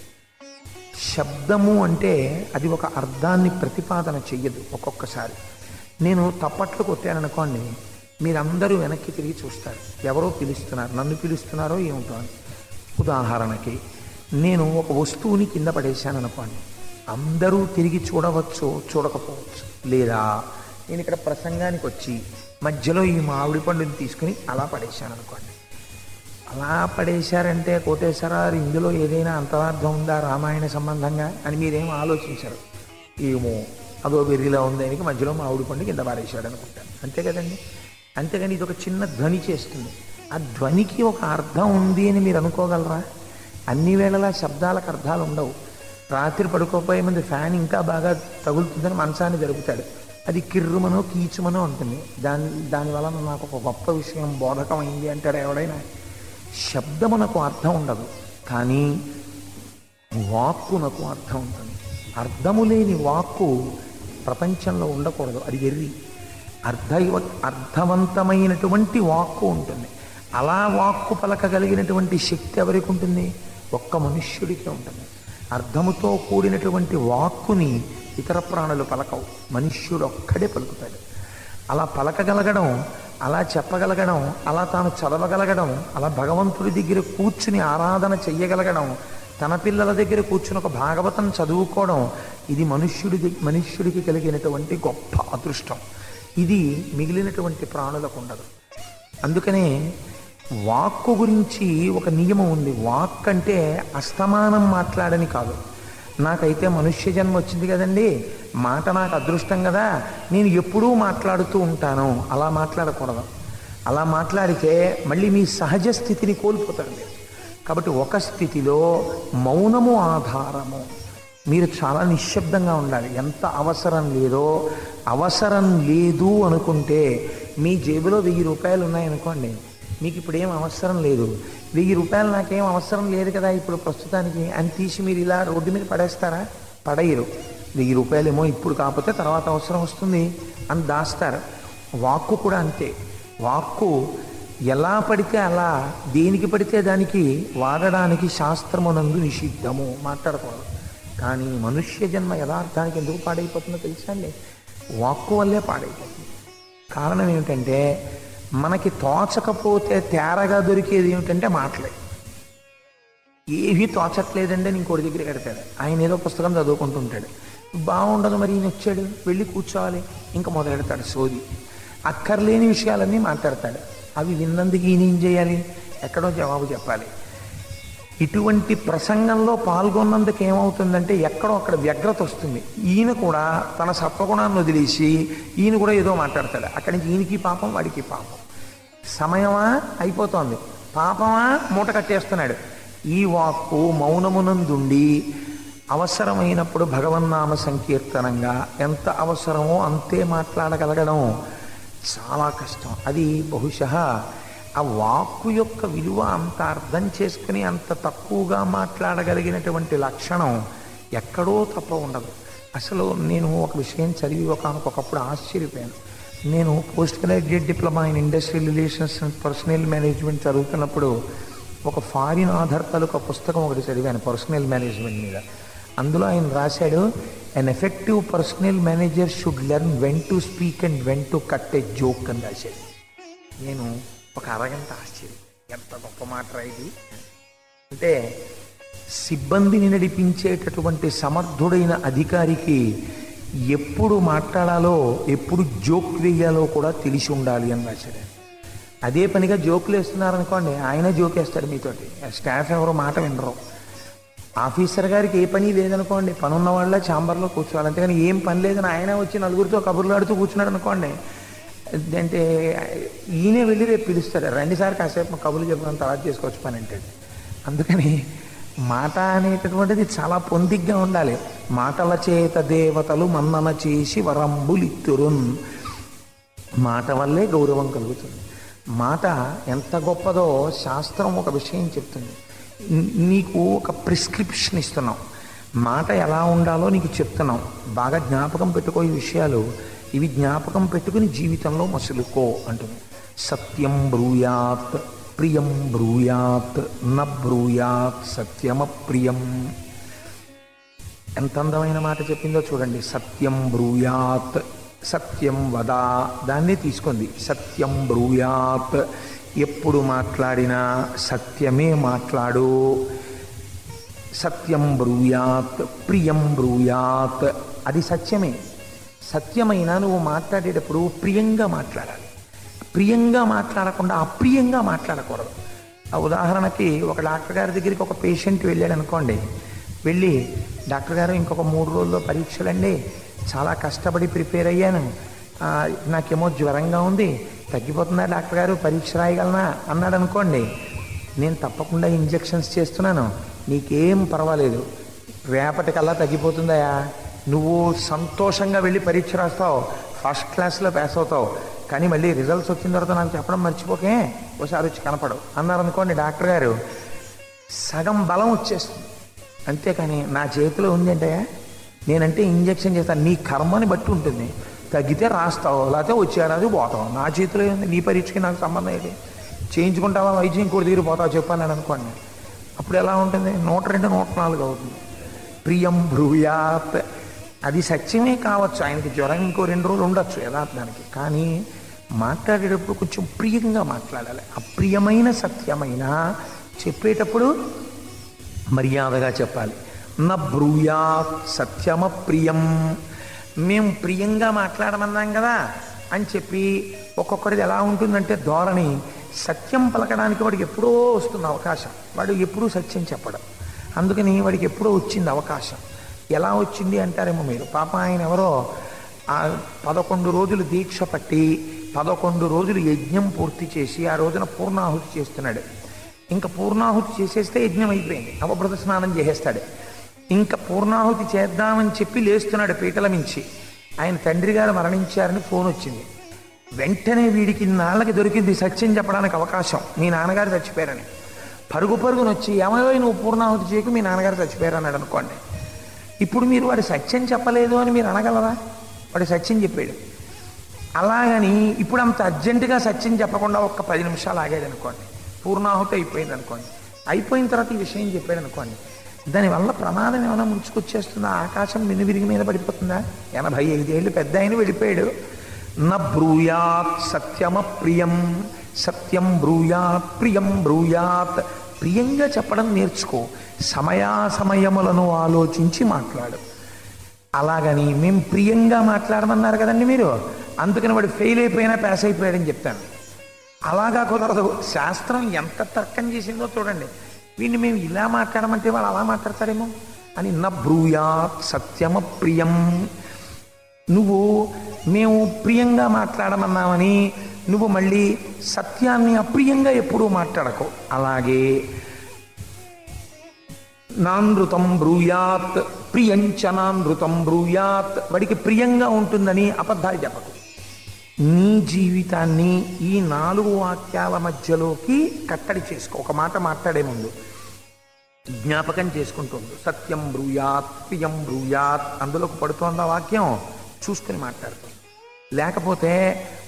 శబ్దము అంటే అది ఒక అర్థాన్ని ప్రతిపాదన చెయ్యదు ఒక్కొక్కసారి నేను తప్పట్లు కొట్టాననుకోండి మీరందరూ వెనక్కి తిరిగి చూస్తారు ఎవరో పిలుస్తున్నారు నన్ను పిలుస్తున్నారో ఏమిటో అని ఉదాహరణకి నేను ఒక వస్తువుని కింద పడేశాను అనుకోండి అందరూ తిరిగి చూడవచ్చు చూడకపోవచ్చు లేదా నేను ఇక్కడ ప్రసంగానికి వచ్చి మధ్యలో ఈ మామిడి పండుని తీసుకుని అలా పడేశాను అనుకోండి అలా పడేశారంటే కోటేశ్వరారు ఇందులో ఏదైనా అంతరార్థం ఉందా రామాయణ సంబంధంగా అని మీరేం ఆలోచించరు ఏమో అదో వెర్రిలా ఉంది ఆయనకి మధ్యలో మామిడి పండు కింద పారేశాడు అనుకుంటాను అంతే కదండి అంతేగాని ఇది ఒక చిన్న ధ్వని చేస్తుంది ఆ ధ్వనికి ఒక అర్థం ఉంది అని మీరు అనుకోగలరా అన్ని వేళలా శబ్దాలకు అర్థాలు ఉండవు రాత్రి పడుకోపోయే ముందు ఫ్యాన్ ఇంకా బాగా తగులుతుందని మనసాన్ని జరుపుతాడు అది కిర్రుమనో కీచుమనో ఉంటుంది దాని దాని వలన నాకు ఒక గొప్ప విషయం బోధకమైంది అంటాడు ఎవడైనా శబ్దమునకు అర్థం ఉండదు కానీ వాక్కునకు అర్థం ఉంటుంది అర్థము లేని వాక్కు ప్రపంచంలో ఉండకూడదు అది వెర్రి అర్థ అర్థవంతమైనటువంటి వాక్కు ఉంటుంది అలా వాక్కు పలకగలిగినటువంటి శక్తి ఎవరికి ఉంటుంది ఒక్క మనుష్యుడికే ఉంటుంది అర్థముతో కూడినటువంటి వాక్కుని ఇతర ప్రాణులు పలకవు మనుష్యుడు ఒక్కడే పలుకుతాడు అలా పలకగలగడం అలా చెప్పగలగడం అలా తాను చదవగలగడం అలా భగవంతుడి దగ్గర కూర్చుని ఆరాధన చెయ్యగలగడం తన పిల్లల దగ్గర కూర్చుని ఒక భాగవతం చదువుకోవడం ఇది మనుష్యుడి దగ్- మనుష్యుడికి కలిగినటువంటి గొప్ప అదృష్టం ఇది మిగిలినటువంటి ప్రాణులకు ఉండదు అందుకనే వాక్కు గురించి ఒక నియమం ఉంది వాక్ అంటే అస్తమానం మాట్లాడని కాదు నాకైతే మనుష్య జన్మ వచ్చింది కదండి మాట నాకు అదృష్టం కదా నేను ఎప్పుడూ మాట్లాడుతూ ఉంటాను అలా మాట్లాడకూడదు అలా మాట్లాడితే మళ్ళీ మీ సహజ స్థితిని కోల్పోతారు మీరు కాబట్టి ఒక స్థితిలో మౌనము ఆధారము మీరు చాలా నిశ్శబ్దంగా ఉండాలి ఎంత అవసరం లేదో అవసరం లేదు అనుకుంటే మీ జేబులో వెయ్యి రూపాయలు ఉన్నాయనుకోండి మీకు ఇప్పుడు ఏం అవసరం లేదు వెయ్యి రూపాయలు నాకేం అవసరం లేదు కదా ఇప్పుడు ప్రస్తుతానికి అని తీసి మీరు ఇలా రోడ్డు మీద పడేస్తారా పడేయరు వెయ్యి రూపాయలేమో ఇప్పుడు కాకపోతే తర్వాత అవసరం వస్తుంది అని దాస్తారు వాక్కు కూడా అంతే వాక్కు ఎలా పడితే అలా దేనికి పడితే దానికి వాడడానికి శాస్త్రమునందు నిషిద్ధము మాట్లాడకూడదు కానీ మనుష్య జన్మ యథార్థానికి ఎందుకు పాడైపోతుందో తెలుసా అండి వాక్కు వల్లే పాడైపోతుంది కారణం ఏమిటంటే మనకి తోచకపోతే తేరగా దొరికేది ఏమిటంటే మాటలే ఏమీ తోచట్లేదంటే నేను ఇంకోటి దగ్గర కడతాడు ఆయన ఏదో పుస్తకం చదువుకుంటుంటాడు బాగుండదు మరి ఈయన వచ్చాడు వెళ్ళి కూర్చోవాలి ఇంకా మొదలెడతాడు సోది అక్కర్లేని విషయాలన్నీ మాట్లాడతాడు అవి విన్నందుకు ఈయన ఏం చేయాలి ఎక్కడో జవాబు చెప్పాలి ఇటువంటి ప్రసంగంలో పాల్గొన్నందుకు ఏమవుతుందంటే ఎక్కడో అక్కడ వ్యగ్రత వస్తుంది ఈయన కూడా తన సత్వగుణాన్ని వదిలేసి ఈయన కూడా ఏదో మాట్లాడతాడు అక్కడి నుంచి ఈయనకి పాపం వాడికి పాపం సమయమా అయిపోతోంది పాపమా మూట కట్టేస్తున్నాడు ఈ వాక్కు మౌనమునందుండి అవసరమైనప్పుడు భగవన్నామ సంకీర్తనంగా ఎంత అవసరమో అంతే మాట్లాడగలగడం చాలా కష్టం అది బహుశः ఆ వాక్కు యొక్క విలువ అంత అర్థం చేసుకుని అంత తక్కువగా మాట్లాడగలిగినటువంటి లక్షణం ఎక్కడో తప్ప ఉండదు అసలు నేను ఒక విషయం చదివి ఒకనకొకప్పుడు ఆశ్చర్యపోయాను నేను post graduate diploma in industrial relations and personnel management చదువుతున్నప్పుడు ఒక ఫారిన్ ఆధార్ తాలూకా పుస్తకం ఒకటి చదివాను పర్సనల్ మేనేజ్మెంట్ మీద అందులో ఆయన రాశాడు an effective personnel manager should learn when to speak and when to cut a joke అని రాశాడు నేను ఒక అరగంట ఆశ్చర్యం ఎంత గొప్ప మాట రా ఇది అంటే సిబ్బందిని నడిపించేటటువంటి సమర్థుడైన అధికారికి ఎప్పుడు మాట్లాడాలో ఎప్పుడు జోక్ వేయాలో కూడా తెలిసి ఉండాలి అని రాశాడు అదే పనిగా జోకులు వేస్తున్నారనుకోండి ఆయన జోక్ వేస్తాడు మీతోటి స్టాఫ్ ఎవరో మాట వినరు ఆఫీసర్ గారికి ఏ పని లేదనుకోండి పని ఉన్న వాళ్ళ ఛాంబర్లో కూర్చోవాలి అంతేగాని ఏం పని లేదని ఆయన వచ్చి నలుగురితో కబుర్లు ఆడుతూ కూర్చున్నాడు అనుకోండి అంటే ఈయనే వెళ్ళి రేపు పిలుస్తాడు రండి సార్ కాసేపు కబుర్లు చెప్పడం తర్వాత చేసుకోవచ్చు పని అంటాడు అందుకని మాట అనేటటువంటిది చాలా పొందిగ్గా ఉండాలి మాటల చేత దేవతలు మన్నన చేసి వరంబులిత్తురున్ మాట వల్లే గౌరవం కలుగుతుంది మాట ఎంత గొప్పదో శాస్త్రం ఒక విషయం చెప్తుంది నీ- నీకు ఒక ప్రిస్క్రిప్షన్ ఇస్తున్నాం మాట ఎలా ఉండాలో నీకు చెప్తున్నాం బాగా జ్ఞాపకం పెట్టుకో ఈ విషయాలు ఇవి జ్ఞాపకం పెట్టుకుని జీవితంలో మసులుకో అంటుంది సత్యం బ్రూయాత్ ప్రియం బ్రూయాత్ న బ్రూయాత్ సత్యమ ప్రియం ఎంత అందమైన మాట చెప్పిందో చూడండి సత్యం బ్రూయాత్ సత్యం వదా దాన్ని తీసుకుంది సత్యం బ్రూయాత్ ఎప్పుడు మాట్లాడినా సత్యమే మాట్లాడు సత్యం బ్రూయాత్ ప్రియం బ్రూయాత్ అది సత్యమే సత్యమైన నువ్వు మాట్లాడేటప్పుడు ప్రియంగా మాట్లాడాలి ప్రియంగా మాట్లాడకుండా అప్రియంగా మాట్లాడకూడదు ఆ ఉదాహరణకి ఒక డాక్టర్ గారి దగ్గరికి ఒక పేషెంట్ వెళ్ళాడు అనుకోండి వెళ్ళి డాక్టర్ గారు ఇంకొక మూడు రోజుల్లో పరీక్షలండి చాలా కష్టపడి ప్రిపేర్ అయ్యాను ఆ, నాకేమో జ్వరంగా ఉంది తగ్గిపోతుందా డాక్టర్ గారు పరీక్ష రాయగలనా అన్నాడు అనుకోండి నేను తప్పకుండా ఇంజెక్షన్స్ చేస్తున్నాను నీకేం పర్వాలేదు రేపటికల్లా తగ్గిపోతుందయా నువ్వు సంతోషంగా వెళ్ళి పరీక్ష రాస్తావు ఫస్ట్ క్లాస్లో పాస్ అవుతావు కానీ మళ్ళీ రిజల్ట్స్ వచ్చిన తర్వాత నాకు చెప్పడం మర్చిపోకే ఒకసారి వచ్చి కనపడవు అన్నారు అనుకోండి డాక్టర్ గారు సగం బలం వచ్చేస్తుంది అంతేకాని నా చేతిలో ఉంది ఏంటయ్యా నేనంటే ఇంజెక్షన్ చేస్తాను నీ కర్మని బట్టి ఉంటుంది తగ్గితే రాస్తావు లేకపోతే వచ్చేరాదు పోతావు నా చేతిలో ఉంది నీ పరీక్షకి నాకు సంబంధం ఏంటి చేయించుకుంటావా వైద్యం ఇంకోటి దగ్గర పోతావు చెప్పాను అనుకోండి అప్పుడు ఎలా ఉంటుంది నూట రెండు నూట నాలుగు అవుతుంది ప్రియం బ్రూయాత్ అది సత్యమే కావచ్చు ఆయనకి జ్వరం ఇంకో రెండు రోజులు ఉండొచ్చు యథార్థానికి కానీ మాట్లాడేటప్పుడు కొంచెం ప్రియంగా మాట్లాడాలి అప్రియమైన సత్యమైన చెప్పేటప్పుడు మర్యాదగా చెప్పాలి నా బ్రూయాత్ సత్యమ ప్రియం మేము ప్రియంగా మాట్లాడమన్నాం కదా అని చెప్పి ఒక్కొక్కరిది ఎలా ఉంటుందంటే ధోరణి సత్యం పలకడానికి వాడికి ఎప్పుడో వస్తుంది అవకాశం వాడు ఎప్పుడూ సత్యం చెప్పడం అందుకని వాడికి ఎప్పుడో వచ్చింది అవకాశం ఎలా వచ్చింది అంటారేమో మీరు పాప ఆయన ఎవరో ఆ పదకొండు రోజులు దీక్ష పట్టి పదకొండు రోజులు యజ్ఞం పూర్తి చేసి ఆ రోజున పూర్ణాహుతి చేస్తున్నాడు ఇంకా పూర్ణాహుతి చేసేస్తే యజ్ఞం అయిపోయింది అవభృత స్నానం చేసేస్తాడు ఇంకా పూర్ణాహుతి చేద్దామని చెప్పి లేస్తున్నాడు పీటల మించి ఆయన తండ్రి గారు మరణించారని ఫోన్ వచ్చింది వెంటనే వీడికి నాళ్ళకి దొరికింది సత్యం చెప్పడానికి అవకాశం మీ నాన్నగారు చచ్చిపోయారని పరుగు పరుగున వచ్చి ఏమయ్యో నువ్వు పూర్ణాహుతి చేయకు మీ నాన్నగారు చచ్చిపోయారు అన్నాడు అనుకోండి ఇప్పుడు మీరు వాడు సత్యం చెప్పలేదు అని మీరు అనగలరా వాడు సత్యం చెప్పాడు అలాగని ఇప్పుడు అంత అర్జెంటుగా సత్యం చెప్పకుండా ఒక్క పది నిమిషాలు ఆగేది అనుకోండి పూర్ణాహుతి అయిపోయింది అనుకోండి అయిపోయిన తర్వాత ఈ విషయం చెప్పాడు అనుకోండి దానివల్ల ప్రమాదం ఏమైనా ముంచుకొచ్చేస్తుందా ఆకాశం నిన్ను విరిగి మీద పడిపోతుందా ఎనభై ఐదేళ్ళు పెద్ద ఆయన వెళ్ళిపోయాడు న బ్రూయాత్ సత్యమ ప్రియం సత్యం బ్రూయాత్ ప్రియం బ్రూయాత్ ప్రియంగా చెప్పడం నేర్చుకో సమయాసమయములను ఆలోచించి మాట్లాడు అలాగని మేము ప్రియంగా మాట్లాడమన్నారు కదండి మీరు అందుకని వాడు ఫెయిల్ అయిపోయినా పాస్ అయిపోయాడని చెప్తాను అలాగా కుదరదు శాస్త్రం ఎంత తర్కం చేసిందో చూడండి వీడిని మేము ఇలా మాట్లాడమంటే వాళ్ళు అలా మాట్లాడతారేమో అని న బ్రూయాత్ సత్యమ ప్రియం నువ్వు మేము ప్రియంగా మాట్లాడమన్నామని నువ్వు మళ్ళీ సత్యాన్ని అప్రియంగా ఎప్పుడూ మాట్లాడకు అలాగే నానృతం బ్రూయాత్ ప్రియంచ నానృతం బ్రూయాత్ వాడికి ప్రియంగా ఉంటుందని అబద్ధాలు చెప్పకు నీ జీవితాన్ని ఈ నాలుగు వాక్యాల మధ్యలోకి కట్టడి చేసుకో ఒక మాట మాట్లాడే ముందు జ్ఞాపకం చేసుకుంటుంది సత్యం బ్రూయాత్ ప్రియం బ్రూయాత్ అందులోకి పడుతోంది ఆ వాక్యం చూసుకుని మాట్లాడుతుంది లేకపోతే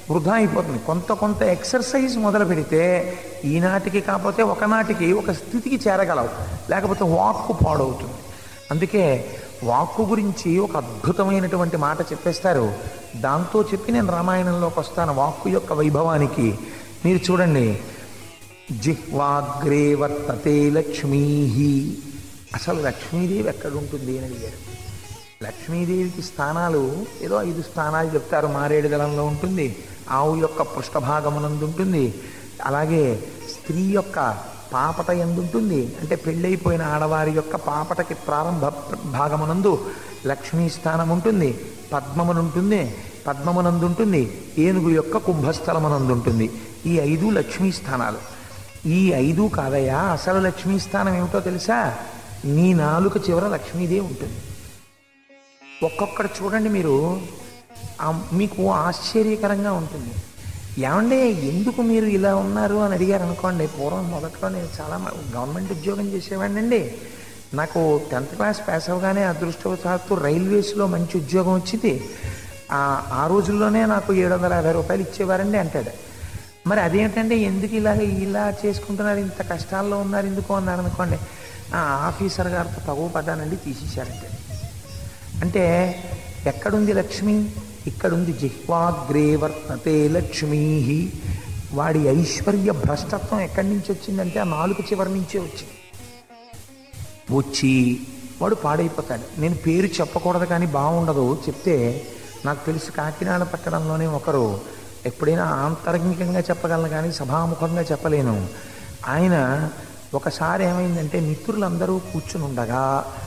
వృధా అయిపోతుంది కొంత కొంత ఎక్సర్సైజ్ మొదలు పెడితే ఈనాటికి కాకపోతే ఒకనాటికి ఒక స్థితికి చేరగలవు లేకపోతే వాక్కు పాడవుతుంది అందుకే వాక్కు గురించి ఒక అద్భుతమైనటువంటి మాట చెప్పేస్తారు దాంతో చెప్పి నేను రామాయణంలోకి వస్తాను వాక్కు యొక్క వైభవానికి మీరు చూడండి జిహ్వాగ్రే వర్తతే లక్ష్మీ అసలు లక్ష్మీదేవి ఎక్కడుంటుంది అని అడిగారు లక్ష్మీదేవికి స్థానాలు ఏదో ఐదు స్థానాలు చెప్తారు మారేడు దళంలో ఉంటుంది ఆవు యొక్క పృష్ఠభాగమునందు ఉంటుంది అలాగే స్త్రీ యొక్క పాపట ఎందుంటుంది అంటే పెళ్ళైపోయిన ఆడవారి యొక్క పాపటకి ప్రారంభ భాగమునందు లక్ష్మీ స్థానం ఉంటుంది పద్మమునుంటుంది పద్మమునందు ఉంటుంది ఏనుగు యొక్క కుంభస్థలమునందు ఉంటుంది ఈ ఐదు లక్ష్మీ స్థానాలు ఈ ఐదు కాదయ్యా అసలు లక్ష్మీ స్థానం ఏమిటో తెలుసా నీ నాలుక చివర లక్ష్మీదేవి ఉంటుంది ఒక్కొక్కటి చూడండి మీరు ఆ మీకు ఆశ్చర్యకరంగా ఉంటుంది ఏమంటే ఎందుకు మీరు ఇలా ఉన్నారు అని అడిగారు అనుకోండి పూర్వం మొదట్లో నేను చాలా మ- గవర్నమెంట్ ఉద్యోగం చేసేవాడినండి నాకు టెన్త్ క్లాస్ పాస్ అవగానే అదృష్టవశాత్తు రైల్వేస్లో మంచి ఉద్యోగం వచ్చింది ఆ ఆ రోజుల్లోనే నాకు ఏడు వందల యాభై రూపాయలు ఇచ్చేవారండి అంటాడు మరి అదేంటంటే ఎందుకు ఇలాగ ఇలా చేసుకుంటున్నారు ఇంత కష్టాల్లో ఉన్నారు ఎందుకు అన్నారు అనుకోండి ఆ ఆఫీసర్ గారితో తగువ పడ్డానండి తీసేశారంటే అంటే ఎక్కడుంది లక్ష్మి ఇక్కడుంది జిహ్వాగ్రే వర్తతే లక్ష్మీ వాడి ఐశ్వర్య భ్రష్టత్వం ఎక్కడి నుంచి వచ్చిందంటే ఆ నాలుగు చివరి నుంచే వచ్చింది వచ్చి వాడు పాడైపోతాడు నేను పేరు చెప్పకూడదు కానీ బాగుండదు చెప్తే నాకు తెలిసి కాకినాడ పట్టణంలోనే ఒకరు ఎప్పుడైనా ఆంతరంగికంగా చెప్పగలను కానీ సభాముఖంగా చెప్పలేను ఆయన ఒకసారి ఏమైందంటే మిత్రులందరూ కూర్చుని ఉండగా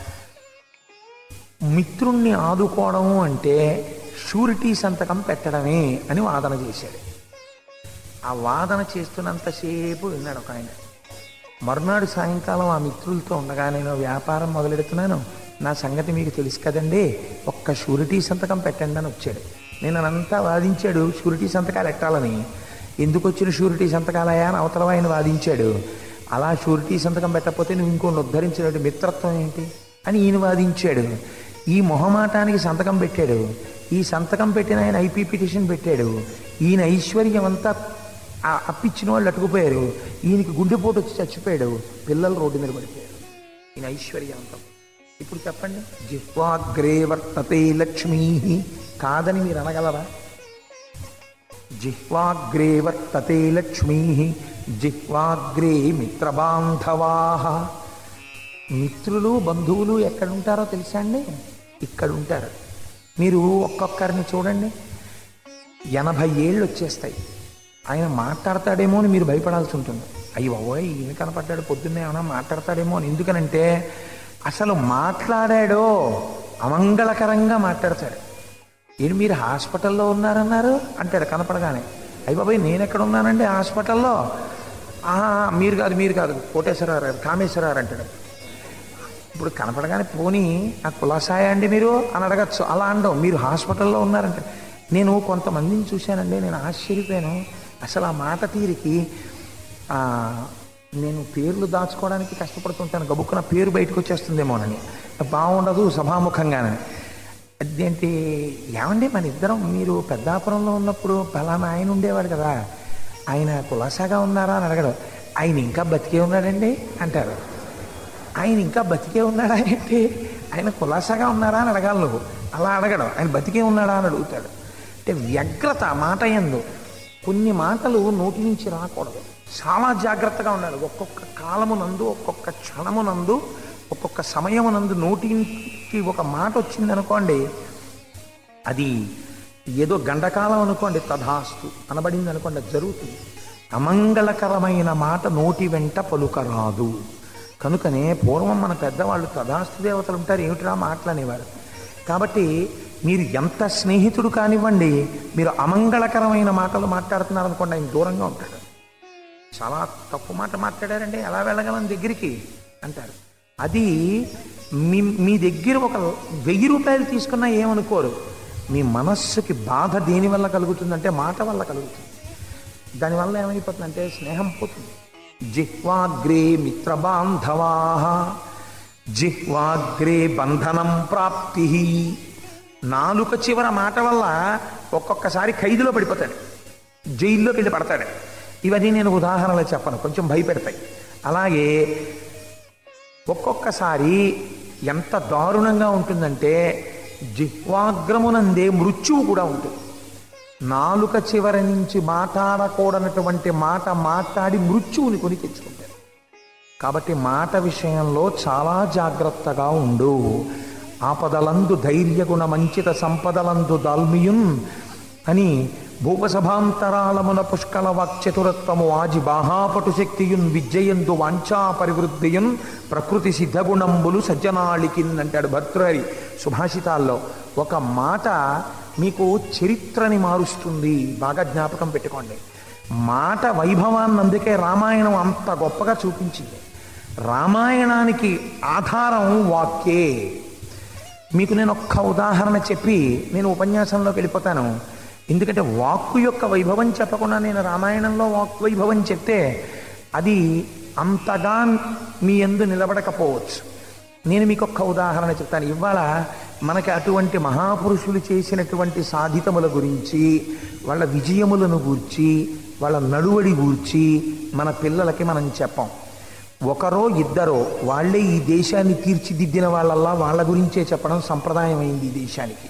మిత్రుణ్ణి ఆదుకోవడము అంటే షూరిటీ సంతకం పెట్టడమే అని వాదన చేశాడు ఆ వాదన చేస్తున్నంతసేపు విన్నాడు ఒక ఆయన మరునాడు సాయంకాలం ఆ మిత్రులతో ఉండగా నేను వ్యాపారం మొదలెడుతున్నాను నా సంగతి మీకు తెలుసు కదండి ఒక్క షూరిటీ సంతకం పెట్టండి అని వచ్చాడు నేను అనంతా వాదించాడు షూరిటీ సంతకాలు ఎట్టాలని ఎందుకు వచ్చిన షూరిటీ సంతకాలయా అని అవతల ఆయన వాదించాడు అలా షూరిటీ సంతకం పెట్టకపోతే నువ్వు ఇంకోటి ఉద్ధరించినట్టు మిత్రత్వం ఏంటి అని ఈయన వాదించాడు ఈ మొహమాటానికి సంతకం పెట్టాడు ఈ సంతకం పెట్టిన ఆయన ఐపీ పిటిషన్ పెట్టాడు ఈయన ఐశ్వర్యం అంతా ఆ అప్పిచ్చిన వాళ్ళు అట్టుకుపోయారు ఈయనకి గుండెపోటు వచ్చి చచ్చిపోయాడు పిల్లలు రోడ్డు మీద పడిపోయారు ఈయన ఐశ్వర్యవంతం ఇప్పుడు చెప్పండి జిహ్వాగ్రే వర్తతే లక్ష్మీ కాదని మీరు అనగలరా జిహ్వాగ్రే వర్తతే లక్ష్మీ జిహ్వాగ్రే మిత్రబాంధవా మిత్రులు బంధువులు ఎక్కడుంటారో తెలుసా అండి ఇక్కడ ఉంటారు మీరు ఒక్కొక్కరిని చూడండి ఎనభై ఏళ్ళు వచ్చేస్తాయి ఆయన మాట్లాడతాడేమో అని మీరు భయపడాల్సి ఉంటుంది అయ్యి బాబోయ్ ఈయన కనపడ్డాడు పొద్దున్నే ఏమైనా మాట్లాడతాడేమో అని ఎందుకనంటే అసలు మాట్లాడాడో అమంగళకరంగా మాట్లాడతాడు ఏంటి మీరు హాస్పిటల్లో ఉన్నారన్నారు అంటాడు కనపడగానే అయ్యి బాబాయ్ నేను ఎక్కడ ఉన్నానండి హాస్పిటల్లో ఆహా మీరు కాదు మీరు కాదు కోటేశ్వరరావు గారు కామేశ్వరరావు అంటాడు ఇప్పుడు కనపడగానే పోనీ ఆ కులాసాయ అండి మీరు అని అడగచ్చు అలా అండవు మీరు హాస్పిటల్లో ఉన్నారంటే నేను కొంతమందిని చూశానండి నేను ఆశ్చర్యపోయాను అసలు ఆ మాట తీరికి ఆ, నేను పేర్లు దాచుకోవడానికి కష్టపడుతుంటాను గబుక్కున పేరు బయటకు వచ్చేస్తుందేమోనని బాగుండదు సభాముఖంగానని అదేంటి ఏమండి మన ఇద్దరం మీరు పెద్దాపురంలో ఉన్నప్పుడు పలానా ఆయన ఉండేవాడు కదా ఆయన కులాసాగా ఉన్నారా అని అడగడు ఆయన ఇంకా బతికే ఉన్నాడండి అంటారు ఆయన ఇంకా బతికే ఉన్నాడా ఏంటి ఆయన కులాసాగా ఉన్నారా అని అడగాలి నువ్వు అలా అడగడం ఆయన బతికే ఉన్నాడా అని అడుగుతాడు అంటే వ్యగ్రత మాట ఎందు కొన్ని మాటలు నోటి నుంచి రాకూడదు చాలా జాగ్రత్తగా ఉండాలి ఒక్కొక్క కాలమునందు ఒక్కొక్క క్షణమునందు ఒక్కొక్క సమయమునందు నోటి నుంచి ఒక మాట వచ్చింది అనుకోండి అది ఏదో గండకాలం అనుకోండి తథాస్తు అనబడింది అనుకోండి అది జరుగుతుంది అమంగళకరమైన మాట నోటి వెంట పలుకరాదు కనుకనే పూర్వం మన పెద్దవాళ్ళు తథాస్తు దేవతలు ఉంటారు ఏమిటిరా మాటలనేవారు కాబట్టి మీరు ఎంత స్నేహితుడు కానివ్వండి మీరు అమంగళకరమైన మాటలు మాట్లాడుతున్నారనుకోండి ఆయన దూరంగా ఉంటాడు చాలా తప్పు మాట మాట్లాడారండి ఎలా వెళ్ళగలం దగ్గరికి అంటారు అది మీ మీ దగ్గర ఒక వెయ్యి రూపాయలు తీసుకున్నా ఏమనుకోరు మీ మనస్సుకి బాధ దేని వల్ల కలుగుతుందంటే మాట వల్ల కలుగుతుంది దానివల్ల ఏమైపోతుందంటే స్నేహం పోతుంది జిహ్వాగ్రే మిత్రబాంధవా జిహ్వాగ్రే బంధనం ప్రాప్తి నాలుక చివర మాట వల్ల ఒక్కొక్కసారి ఖైదులో పడిపోతాడు జైల్లోకి వెళ్ళి పడతాడు ఇవన్నీ నేను ఉదాహరణలు చెప్పను కొంచెం భయపెడతాయి అలాగే ఒక్కొక్కసారి ఎంత దారుణంగా ఉంటుందంటే జిహ్వాగ్రమునందే మృత్యువు కూడా ఉంటుంది నాలుక చివరి నుంచి మాట్లాడకూడనటువంటి మాట మాట్లాడి మృత్యువుని కొని తెచ్చుకుంటారు కాబట్టి మాట విషయంలో చాలా జాగ్రత్తగా ఉండు ఆపదలందు ధైర్యగుణ మంచిత సంపదలందు దాల్మియున్ అని భూపసభాంతరాళమున పుష్కల వాక్చతురత్వము ఆజి బాహాపటు శక్తియున్ విద్యయందు వాంఛా పరివృద్ధియున్ ప్రకృతి సిద్ధగుణంబులు సజ్జనాళికిన్ అంటాడు భర్తృహరి సుభాషితాల్లో ఒక మాట మీకు చరిత్రని మారుస్తుంది బాగా జ్ఞాపకం పెట్టుకోండి మాట వైభవాన్ని అందుకే రామాయణం అంత గొప్పగా చూపించింది రామాయణానికి ఆధారం వాక్యే మీకు నేను ఒక్క ఉదాహరణ చెప్పి నేను ఉపన్యాసంలోకి వెళ్ళిపోతాను ఎందుకంటే వాక్కు యొక్క వైభవం చెప్పకుండా నేను రామాయణంలో వాక్ వైభవం చెప్తే అది అంతగా మీ ఎందు నిలబడకపోవచ్చు నేను మీకు ఒక్క ఉదాహరణ చెప్తాను ఇవాళ మనకి అటువంటి మహాపురుషులు చేసినటువంటి సాధితముల గురించి వాళ్ళ విజయములను గూర్చి వాళ్ళ నడువడి గూర్చి మన పిల్లలకి మనం చెప్పం ఒకరో ఇద్దరో వాళ్ళే ఈ దేశాన్ని తీర్చిదిద్దిన వాళ్ళల్లా వాళ్ళ గురించే చెప్పడం సంప్రదాయం అయింది ఈ దేశానికి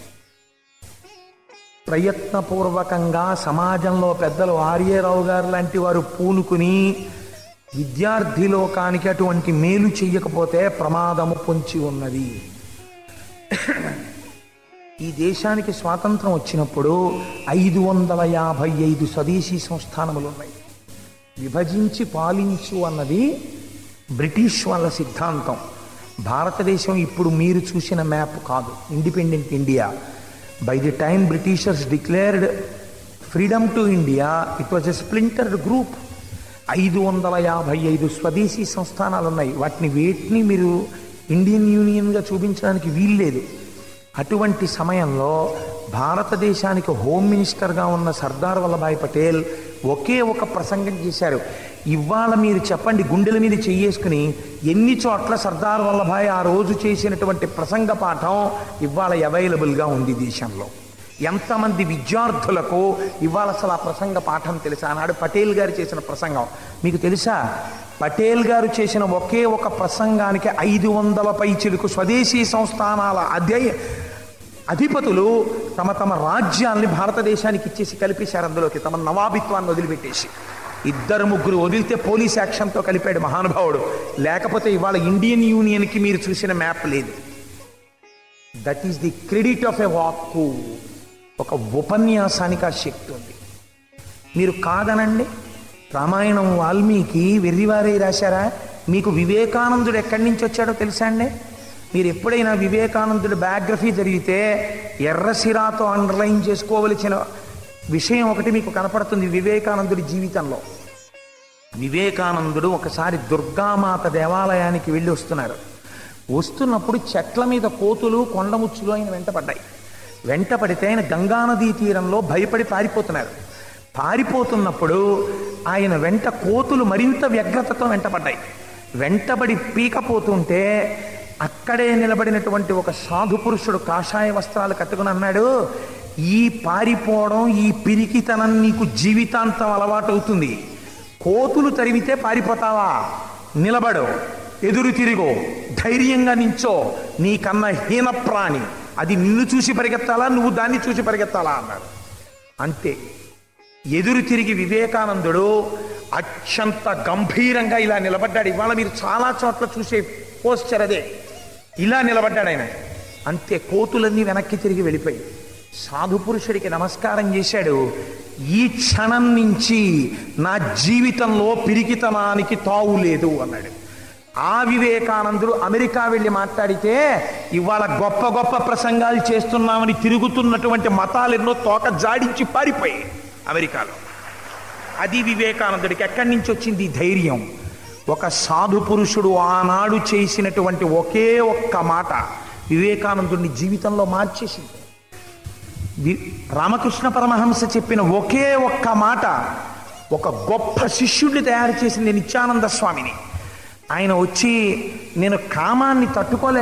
ప్రయత్నపూర్వకంగా సమాజంలో పెద్దలు ఆర్యరావు గారు లాంటి వారు పూనుకుని విద్యార్థి లోకానికి అటువంటి మేలు చెయ్యకపోతే ప్రమాదము పొంచి ఉన్నది ఈ దేశానికి స్వాతంత్రం వచ్చినప్పుడు ఐదు వందల యాభై ఐదు స్వదేశీ సంస్థానములు ఉన్నాయి విభజించి పాలించు అన్నది బ్రిటిష్ వాళ్ళ సిద్ధాంతం భారతదేశం ఇప్పుడు మీరు చూసిన మ్యాప్ కాదు independent India by the time Britishers declared freedom to India it was a splintered group ఐదు వందల యాభై ఐదు స్వదేశీ సంస్థానాలు ఉన్నాయి వాటిని వేటిని మీరు ఇండియన్ యూనియన్గా చూపించడానికి వీల్లేదు అటువంటి సమయంలో భారతదేశానికి హోమ్ మినిస్టర్గా ఉన్న సర్దార్ వల్లభాయ్ పటేల్ ఒకే ఒక ప్రసంగం చేశారు ఇవాళ మీరు చెప్పండి గుండెల మీద చెయ్యేసుకుని ఎన్ని చోట్ల సర్దార్ వల్లభాయ్ ఆ రోజు చేసినటువంటి ప్రసంగ పాఠం ఇవాళ అవైలబుల్గా ఉంది దేశంలో ఎంతమంది విద్యార్థులకు ఇవాళ అసలు ఆ ప్రసంగ పాఠం తెలుసా ఆనాడు పటేల్ గారు చేసిన ప్రసంగం మీకు తెలుసా పటేల్ గారు చేసిన ఒకే ఒక ప్రసంగానికి ఐదు వందల పైచిలుకు స్వదేశీ సంస్థానాల అధ్యయ అధిపతులు తమ తమ రాజ్యాల్ని భారతదేశానికి ఇచ్చేసి కలిపేశారు అందులోకి తమ నవాబిత్వాన్ని వదిలిపెట్టేసి ఇద్దరు ముగ్గురు వదిలితే పోలీస్ యాక్షన్తో కలిపాడు మహానుభావుడు లేకపోతే ఇవాళ ఇండియన్ యూనియన్కి మీరు చూసిన మ్యాప్ లేదు that is the credit of a వాక్కు ఒక ఉపన్యాసానికి ఆ శక్తి ఉంది మీరు కాదనండి రామాయణం వాల్మీకి వెర్రివారే రాశారా మీకు వివేకానందుడు ఎక్కడి నుంచి వచ్చాడో తెలుసా అండి మీరు ఎప్పుడైనా వివేకానందుడి బయోగ్రఫీ జరిగితే ఎర్రసిరాతో అండర్లైన్ చేసుకోవలసిన విషయం ఒకటి మీకు కనపడుతుంది వివేకానందుడి జీవితంలో వివేకానందుడు ఒకసారి దుర్గామాత దేవాలయానికి వెళ్ళి వస్తున్నారు వస్తున్నప్పుడు చెట్ల మీద కోతులు కొండముచ్చులు ఆయన వెంటపడ్డాయి వెంటపడితే ఆయన గంగానదీ తీరంలో భయపడి పారిపోతున్నారు పారిపోతున్నప్పుడు ఆయన వెంట కోతులు మరింత వ్యగ్రతతో వెంటపడ్డాయి వెంటబడి పీకపోతుంటే అక్కడే నిలబడినటువంటి ఒక సాధు పురుషుడు కాషాయ వస్త్రాలు కట్టుకుని అన్నాడు ఈ పారిపోవడం ఈ పిరికితనం నీకు జీవితాంతం అలవాటు అవుతుంది కోతులు తరిమితే పారిపోతావా నిలబడు ఎదురు తిరిగో ధైర్యంగా నించో నీకన్నా హీన ప్రాణి అది నిన్ను చూసి పరిగెత్తాలా నువ్వు దాన్ని చూసి పరిగెత్తాలా అన్నాడు అంతే ఎదురు తిరిగి వివేకానందుడు అత్యంత గంభీరంగా ఇలా నిలబడ్డాడు ఇవాళ మీరు చాలా చోట్ల చూసే పోస్చర్ అదే ఇలా నిలబడ్డాడు ఆయన అంతే కోతులన్నీ వెనక్కి తిరిగి వెళ్ళిపోయి సాధు పురుషుడికి నమస్కారం చేశాడు ఈ క్షణం నుంచి నా జీవితంలో పిరికితనానికి తావు లేదు అన్నాడు ఆ వివేకానందుడు అమెరికా వెళ్ళి మాట్లాడితే ఇవాళ గొప్ప గొప్ప ప్రసంగాలు చేస్తున్నామని తిరుగుతున్నటువంటి మతాలు ఎన్నో తోక జాడించి పారిపోయాయి అమెరికాలో అది వివేకానందుడికి ఎక్కడి నుంచి వచ్చింది ఈ ధైర్యం ఒక సాధు పురుషుడు ఆనాడు చేసినటువంటి ఒకే ఒక్క మాట వివేకానందుడిని జీవితంలో మార్చేసింది వి- రామకృష్ణ పరమహంస చెప్పిన ఒకే ఒక్క మాట ఒక గొప్ప శిష్యుడిని తయారు చేసింది నిత్యానంద స్వామిని ఆయన వచ్చి నేను కామాన్ని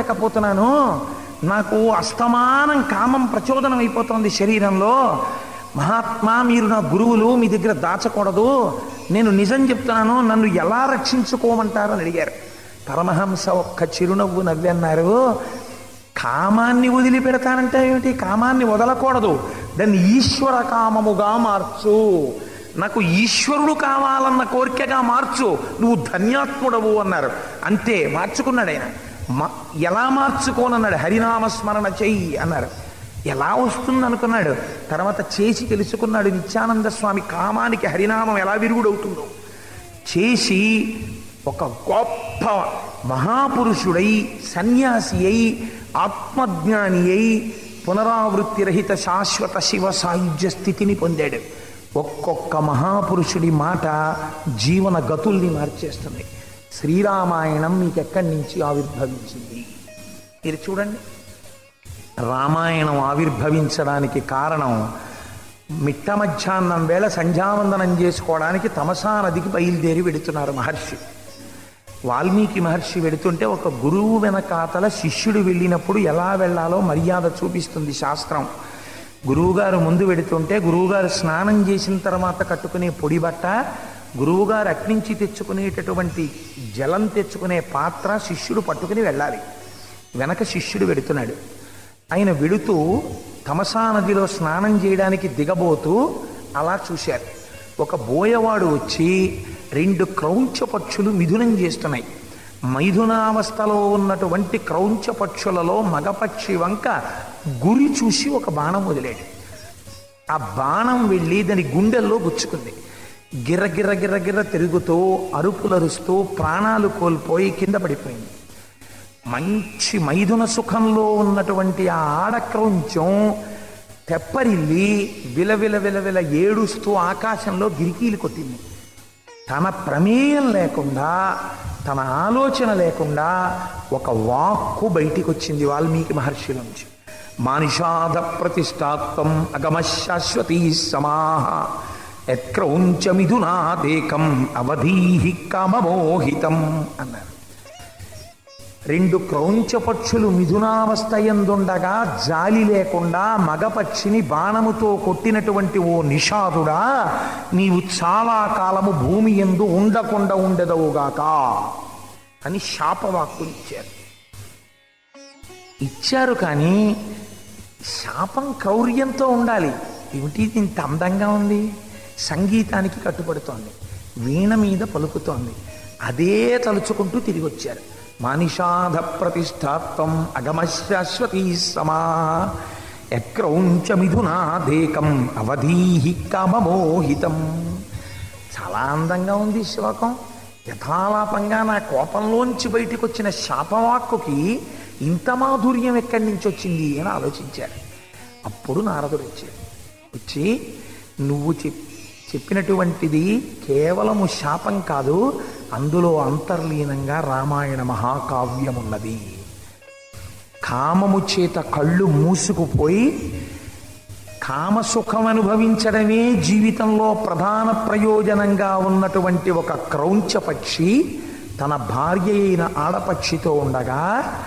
తట్టుకోలేకపోతున్నాను నాకు అస్తమానం కామం ప్రచోదనం అయిపోతుంది శరీరంలో మహాత్మా మీరు నా గురువులు మీ దగ్గర దాచకూడదు నేను నిజం చెప్తున్నాను నన్ను ఎలా రక్షించుకోమంటారని అడిగారు పరమహంస ఒక్క చిరునవ్వు నవ్వి అన్నారు కామాన్ని వదిలిపెడతానంటే ఏమిటి కామాన్ని వదలకూడదు దాన్ని ఈశ్వర కామముగా మార్చు నాకు ఈశ్వరుడు కావాలన్న కోరికగా మార్చు నువ్వు ధన్యాత్ముడవు అన్నారు అంతే మార్చుకున్నాడు ఆయన మా ఎలా మార్చుకోనన్నాడు హరినామస్మరణ చెయ్యి అన్నారు ఎలా వస్తుంది అనుకున్నాడు తర్వాత చేసి తెలుసుకున్నాడు నిత్యానంద స్వామి కామానికి హరినామం ఎలా విరుగుడవుతుందో చేసి ఒక గొప్ప మహాపురుషుడై సన్యాసి అయి ఆత్మజ్ఞాని అయి పునరావృత్తి రహిత శాశ్వత శివ సాయుధ్య స్థితిని పొందాడు ఒక్కొక్క మహాపురుషుడి మాట జీవన గతుల్ని మార్చేస్తుంది శ్రీరామాయణం మీకు ఎక్కడి నుంచి ఆవిర్భవించింది మీరు చూడండి రామాయణం ఆవిర్భవించడానికి కారణం మిట్ట మధ్యాహ్నం వేళ సంధ్యావందనం చేసుకోవడానికి తమసా నదికి బయలుదేరి వెడుతున్నారు మహర్షి వాల్మీకి మహర్షి వెడుతుంటే ఒక గురువు వెనకాతల శిష్యుడు వెళ్ళినప్పుడు ఎలా వెళ్ళాలో మర్యాద చూపిస్తుంది శాస్త్రం గురువుగారు ముందు వెడుతుంటే గురువుగారు స్నానం చేసిన తర్వాత కట్టుకునే పొడి బట్ట గురువుగారు అట్నుంచి తెచ్చుకునేటటువంటి జలం తెచ్చుకునే పాత్ర శిష్యుడు పట్టుకుని వెళ్ళాలి వెనక శిష్యుడు వెడుతున్నాడు ఆయన వెడుతూ తమసా నదిలో స్నానం చేయడానికి దిగబోతూ అలా చూశారు ఒక బోయవాడు వచ్చి రెండు క్రౌంచ పక్షులు మిథునం చేస్తున్నాయి మైథునావస్థలో ఉన్నటువంటి క్రౌంచ పక్షులలో మగపక్షి వంక గురి చూసి ఒక బాణం వదిలాడు ఆ బాణం వెళ్ళి దాని గుండెల్లో గుచ్చుకుంది గిర్ర గిర్ర గిర్ర గిర్ర తిరుగుతూ అరుపులరుస్తూ ప్రాణాలు కోల్పోయి కింద పడిపోయింది మంచి మైథున సుఖంలో ఉన్నటువంటి ఆ ఆడక్రౌంచం తెప్పరిల్లి విలవిల విలవిల ఏడుస్తూ ఆకాశంలో గిరికీలు కొట్టింది తన ప్రమేయం లేకుండా తన ఆలోచన లేకుండా ఒక వాక్కు బయటికి వచ్చింది వాల్మీకి మహర్షి నుంచి మానిషాద ప్రతిష్టాత్వం అగమ శాశ్వతీ సమాహ ఎత్క్రౌంచ మిథునాదేకం అవధీహి కామమోహితం అన్నారు రెండు క్రౌంచ పక్షులు మిథునావస్థ ఎందుండగా జాలి లేకుండా మగపక్షిని బాణముతో కొట్టినటువంటి ఓ నిషాదుడా నీవు చాలా కాలము భూమి ఎందు ఉండకుండా ఉండదవుగాక అని శాపవాక్కునిచ్చారు ఇచ్చారు కానీ శాపం క్రౌర్యంతో ఉండాలి ఏమిటి ఇది ఇంత అందంగా ఉంది సంగీతానికి కట్టుబడుతోంది వీణ మీద పలుకుతోంది అదే తలుచుకుంటూ తిరిగి వచ్చారు మానిషాధ ప్రతిష్టాత్వం అగమశాశ్వతీ సమా ఎక్రౌంచ మిథునాదేకం అవధీహి కామమోహితం చాలా అందంగా ఉంది ఈ శ్లోకం యథాలాపంగా నా కోపంలోంచి బయటికి వచ్చిన శాపవాక్కుకి ఇంత మాధుర్యం ఎక్కడి నుంచి వచ్చింది అని ఆలోచించారు అప్పుడు నారదుడు వచ్చాడు వచ్చి నువ్వు చెప్ చెప్పినటువంటిది కేవలము శాపం కాదు అందులో అంతర్లీనంగా రామాయణ మహాకావ్యం ఉన్నది కామము చేత కళ్ళు మూసుకుపోయి కామసుఖం అనుభవించడమే జీవితంలో ప్రధాన ప్రయోజనంగా ఉన్నటువంటి ఒక క్రౌంచ పక్షి తన భార్య అయిన ఆడపక్షితో ఉండగా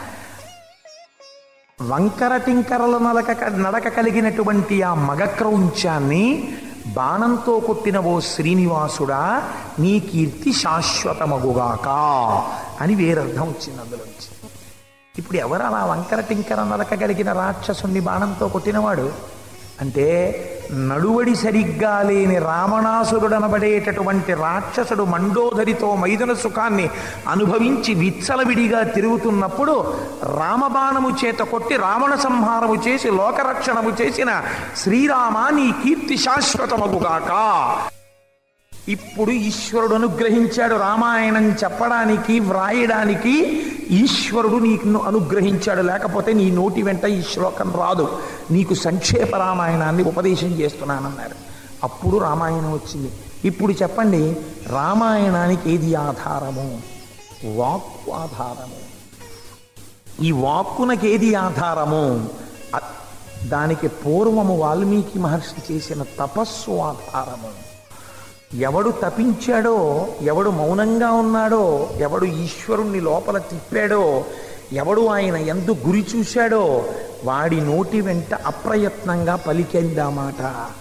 వంకర టింకరల నడక నడక కలిగినటువంటి ఆ మగ క్రౌంచాన్ని బాణంతో కొట్టిన ఓ శ్రీనివాసుడా నీ కీర్తి శాశ్వతమగుగాక అని వేరర్థం వచ్చింది అందులోంచి ఇప్పుడు ఎవరు అలా వంకర టింకర నలక కలిగిన రాక్షసుని బాణంతో కొట్టినవాడు అంటే నడువడి సరిగ్గా లేని రావణాసురుడనబడేటటువంటి రాక్షసుడు మండోదరితో మైదన సుఖాన్ని అనుభవించి విచ్చలవిడిగా తిరుగుతున్నప్పుడు రామబాణము చేత కొట్టి రావణ సంహారము చేసి లోకరక్షణము చేసిన శ్రీరామ నీ కీర్తి శాశ్వతమగుగాక ఇప్పుడు ఈశ్వరుడు అనుగ్రహించాడు రామాయణం చెప్పడానికి వ్రాయడానికి ఈశ్వరుడు నీకు అనుగ్రహించాడు లేకపోతే నీ నోటి వెంట ఈ శ్లోకం రాదు నీకు సంక్షేప రామాయణాన్ని ఉపదేశం చేస్తున్నానన్నారు అప్పుడు రామాయణం వచ్చింది ఇప్పుడు చెప్పండి రామాయణానికి ఏది ఆధారము వాక్కు ఆధారము ఈ వాక్కునకి ఏది ఆధారము అ- దానికి పూర్వము వాల్మీకి మహర్షి చేసిన తపస్సు ఆధారము ఎవడు తపించాడో ఎవడు మౌనంగా ఉన్నాడో ఎవడు ఈశ్వరుణ్ణి లోపల తిప్పాడో ఎవడు ఆయన ఎందు గురి చూశాడో వాడి నోటి వెంట అప్రయత్నంగా పలికిందా మాట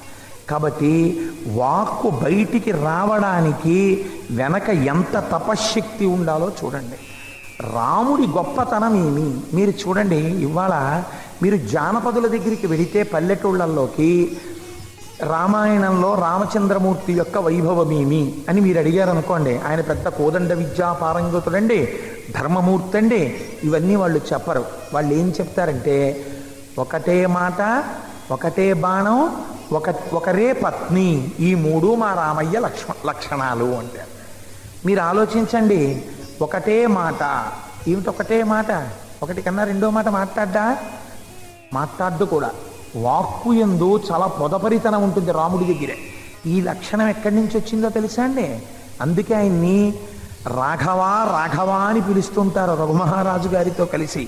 కాబట్టి వాక్కు బయటికి రావడానికి వెనక ఎంత తపశ్శక్తి ఉండాలో చూడండి రాముడి గొప్పతనం ఏమి మీరు చూడండి ఇవాళ మీరు జానపదుల దగ్గరికి వెళితే పల్లెటూళ్ళల్లోకి రామాయణంలో రామచంద్రమూర్తి యొక్క వైభవమేమి అని మీరు అడిగారు అనుకోండి ఆయన పెద్ద కోదండ విద్యా పారంగతుడండి ధర్మమూర్తి అండి ఇవన్నీ వాళ్ళు చెప్పరు వాళ్ళు ఏం చెప్తారంటే ఒకటే మాట ఒకటే బాణం ఒక ఒకరే పత్ని ఈ మూడు మా రామయ్య లక్ష్మ లక్షణాలు అంటారు మీరు ఆలోచించండి ఒకటే మాట ఏమిటి ఒకటే మాట ఒకటి కన్నా రెండో మాట మాట్లాడ్డా మాట్లాడ్డు కూడా వాక్కు ఎందు చాలా పొదపరితనం ఉంటుంది రాముడి దగ్గరే ఈ లక్షణం ఎక్కడి నుంచి వచ్చిందో తెలుసా అండి అందుకే ఆయన్ని రాఘవ రాఘవ అని పిలుస్తుంటారు రఘుమహారాజు గారితో కలిసి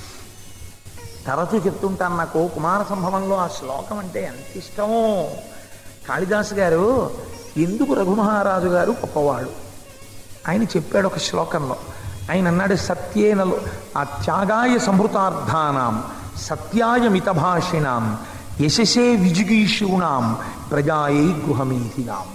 తరచూ చెప్తుంటాను నాకు కుమార సంభవంలో ఆ శ్లోకం అంటే ఎంత ఇష్టమో కాళిదాసు గారు ఎందుకు రఘుమహారాజు గారు గొప్పవాడు ఆయన చెప్పాడు ఒక శ్లోకంలో ఆయన అన్నాడు సత్యేనలు ఆ త్యాగాయ సంహృతార్థానాం సత్యాయ మితభాషిణాం యశసే విజిగీషూణాం ప్రజాయై గృహమీధినాం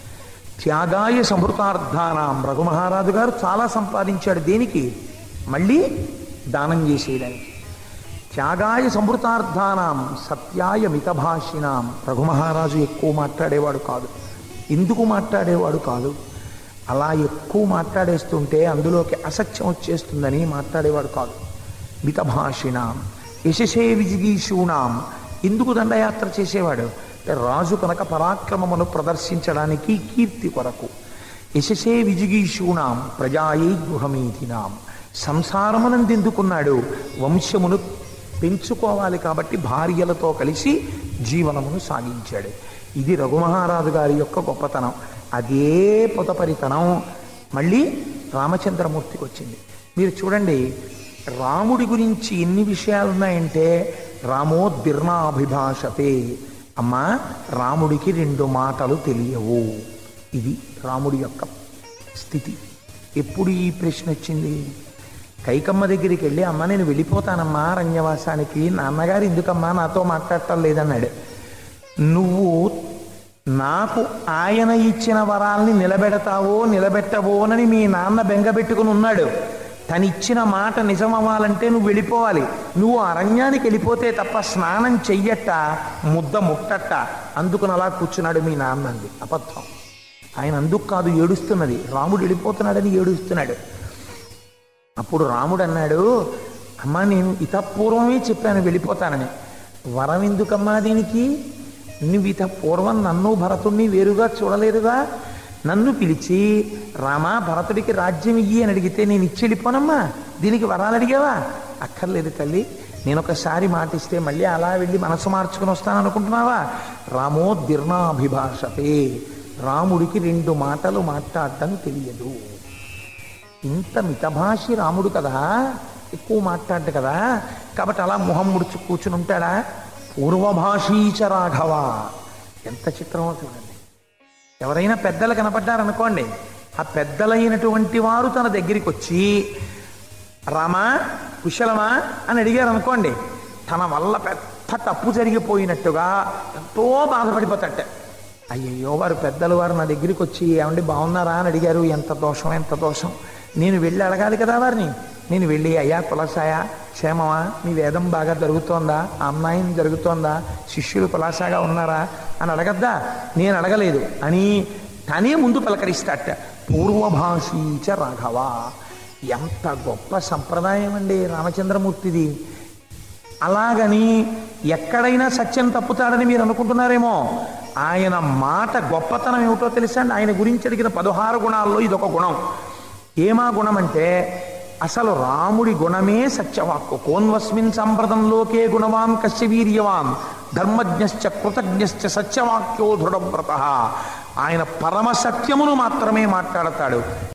త్యాగాయ సంహృతార్థానాం రఘుమహారాజు గారు చాలా సంపాదించాడు దేనికి మళ్ళీ దానం చేసేయడానికి త్యాగాయ సంవృతార్థానాం సత్యాయ మితభాషినాం రఘుమహారాజు ఎక్కువ మాట్లాడేవాడు కాదు ఎందుకు మాట్లాడేవాడు కాదు అలా ఎక్కువ మాట్లాడేస్తుంటే అందులోకి అసత్యం వచ్చేస్తుందని మాట్లాడేవాడు కాదు మితభాషిణాం యశసే విజిగీషూణాం ఎందుకు దండయాత్ర చేసేవాడు అంటే రాజు కనుక పరాక్రమమును ప్రదర్శించడానికి కీర్తి కొరకు యశసే విజిగీషూణాం ప్రజాయై గృహమీధినాం సంసారమునందెందుకున్నాడు వంశమును పెంచుకోవాలి కాబట్టి భార్యలతో కలిసి జీవనమును సాగించాడు ఇది రఘుమహారాజు గారి యొక్క గొప్పతనం అదే పొతపరితనం మళ్ళీ రామచంద్రమూర్తికి వచ్చింది మీరు చూడండి రాముడి గురించి ఎన్ని విషయాలు ఉన్నాయంటే రామోద్భిర్నాభిభాషతే అమ్మా రాముడికి రెండు మాటలు తెలియవు ఇది రాముడి యొక్క స్థితి ఎప్పుడు ఈ ప్రశ్న వచ్చింది కైకమ్మ దగ్గరికి వెళ్ళి అమ్మ నేను వెళ్ళిపోతానమ్మా అరణ్యవాసానికి నాన్నగారు ఎందుకమ్మా నాతో మాట్లాడటం లేదన్నాడు నువ్వు నాకు ఆయన ఇచ్చిన వరాల్ని నిలబెడతావో నిలబెట్టవోనని మీ నాన్న బెంగబెట్టుకుని ఉన్నాడు తనిచ్చిన మాట నిజమవ్వాలంటే నువ్వు వెళ్ళిపోవాలి నువ్వు అరణ్యానికి వెళ్ళిపోతే తప్ప స్నానం చెయ్యట ముద్ద ముట్టట అందుకుని అలా కూర్చున్నాడు మీ నాన్న అంది అబద్ధం ఆయన అందుకు కాదు ఏడుస్తున్నది రాముడు వెళ్ళిపోతున్నాడని ఏడుస్తున్నాడు అప్పుడు రాముడు అన్నాడు అమ్మా నేను ఇతపూర్వమే చెప్పాను వెళ్ళిపోతానని వరం ఎందుకమ్మా దీనికి నువ్వు ఇత పూర్వం నన్ను భరతుణ్ణి వేరుగా చూడలేదుగా నన్ను పిలిచి రామా భరతుడికి రాజ్యం ఇయ్యి అని అడిగితే నేను ఇచ్చి వెళ్ళిపోనమ్మా దీనికి వరాలు అడిగావా అక్కర్లేదు తల్లి నేను ఒకసారి మాటిస్తే మళ్ళీ అలా వెళ్ళి మనసు మార్చుకుని వస్తాను అనుకుంటున్నావా రామో దిర్నాభిభాషతే రాముడికి రెండు మాటలు మాట్లాడటం తెలియదు ఇంత మితభాషి రాముడు కదా ఎక్కువ మాట్లాడ్డు కదా కాబట్టి అలా మొహం ముడుచు కూర్చుని ఉంటాడా పూర్వభాషీచ రాఘవ ఎంత చిత్రమో చూడండి ఎవరైనా పెద్దలు కనపడ్డారనుకోండి ఆ పెద్దలైనటువంటి వారు తన దగ్గరికి వచ్చి రామా కుశలమా అని అడిగారు అనుకోండి తన వల్ల పెద్ద తప్పు జరిగిపోయినట్టుగా ఎంతో బాధపడిపోతట అయ్యయ్యో వారు పెద్దలు వారు నా దగ్గరికి వచ్చి ఏమండి బాగున్నారా అని అడిగారు ఎంత దోషం ఎంత దోషం నేను వెళ్ళి అడగాలి కదా వారిని నేను వెళ్ళి అయ్యా కులసాయ క్షేమమా మీ వేదం బాగా జరుగుతోందా అమ్మాయిని జరుగుతోందా శిష్యులు కులాసాగా ఉన్నారా అని అడగద్దా నేను అడగలేదు అని తనే ముందు పలకరిస్తాట పూర్వభాషీచ రాఘవ ఎంత గొప్ప సంప్రదాయం అండి రామచంద్రమూర్తిది అలాగని ఎక్కడైనా సత్యం తప్పుతాడని మీరు అనుకుంటున్నారేమో ఆయన మాట గొప్పతనం ఏమిటో తెలుసా అండి ఆయన గురించి అడిగిన పదహారు గుణాల్లో ఇదొక గుణం ఏమా గుణం అంటే అసలు రాముడి గుణమే సత్యవాక్కు కోన్వస్మిన్ సంప్రదంలోకే గుణవాన్ కశ్య వీర్యవాన్ ధర్మజ్ఞశ్చ కృతజ్ఞశ్చ సత్యవాక్యో దృఢవ్రత ఆయన పరమ సత్యమును మాత్రమే మాట్లాడతాడు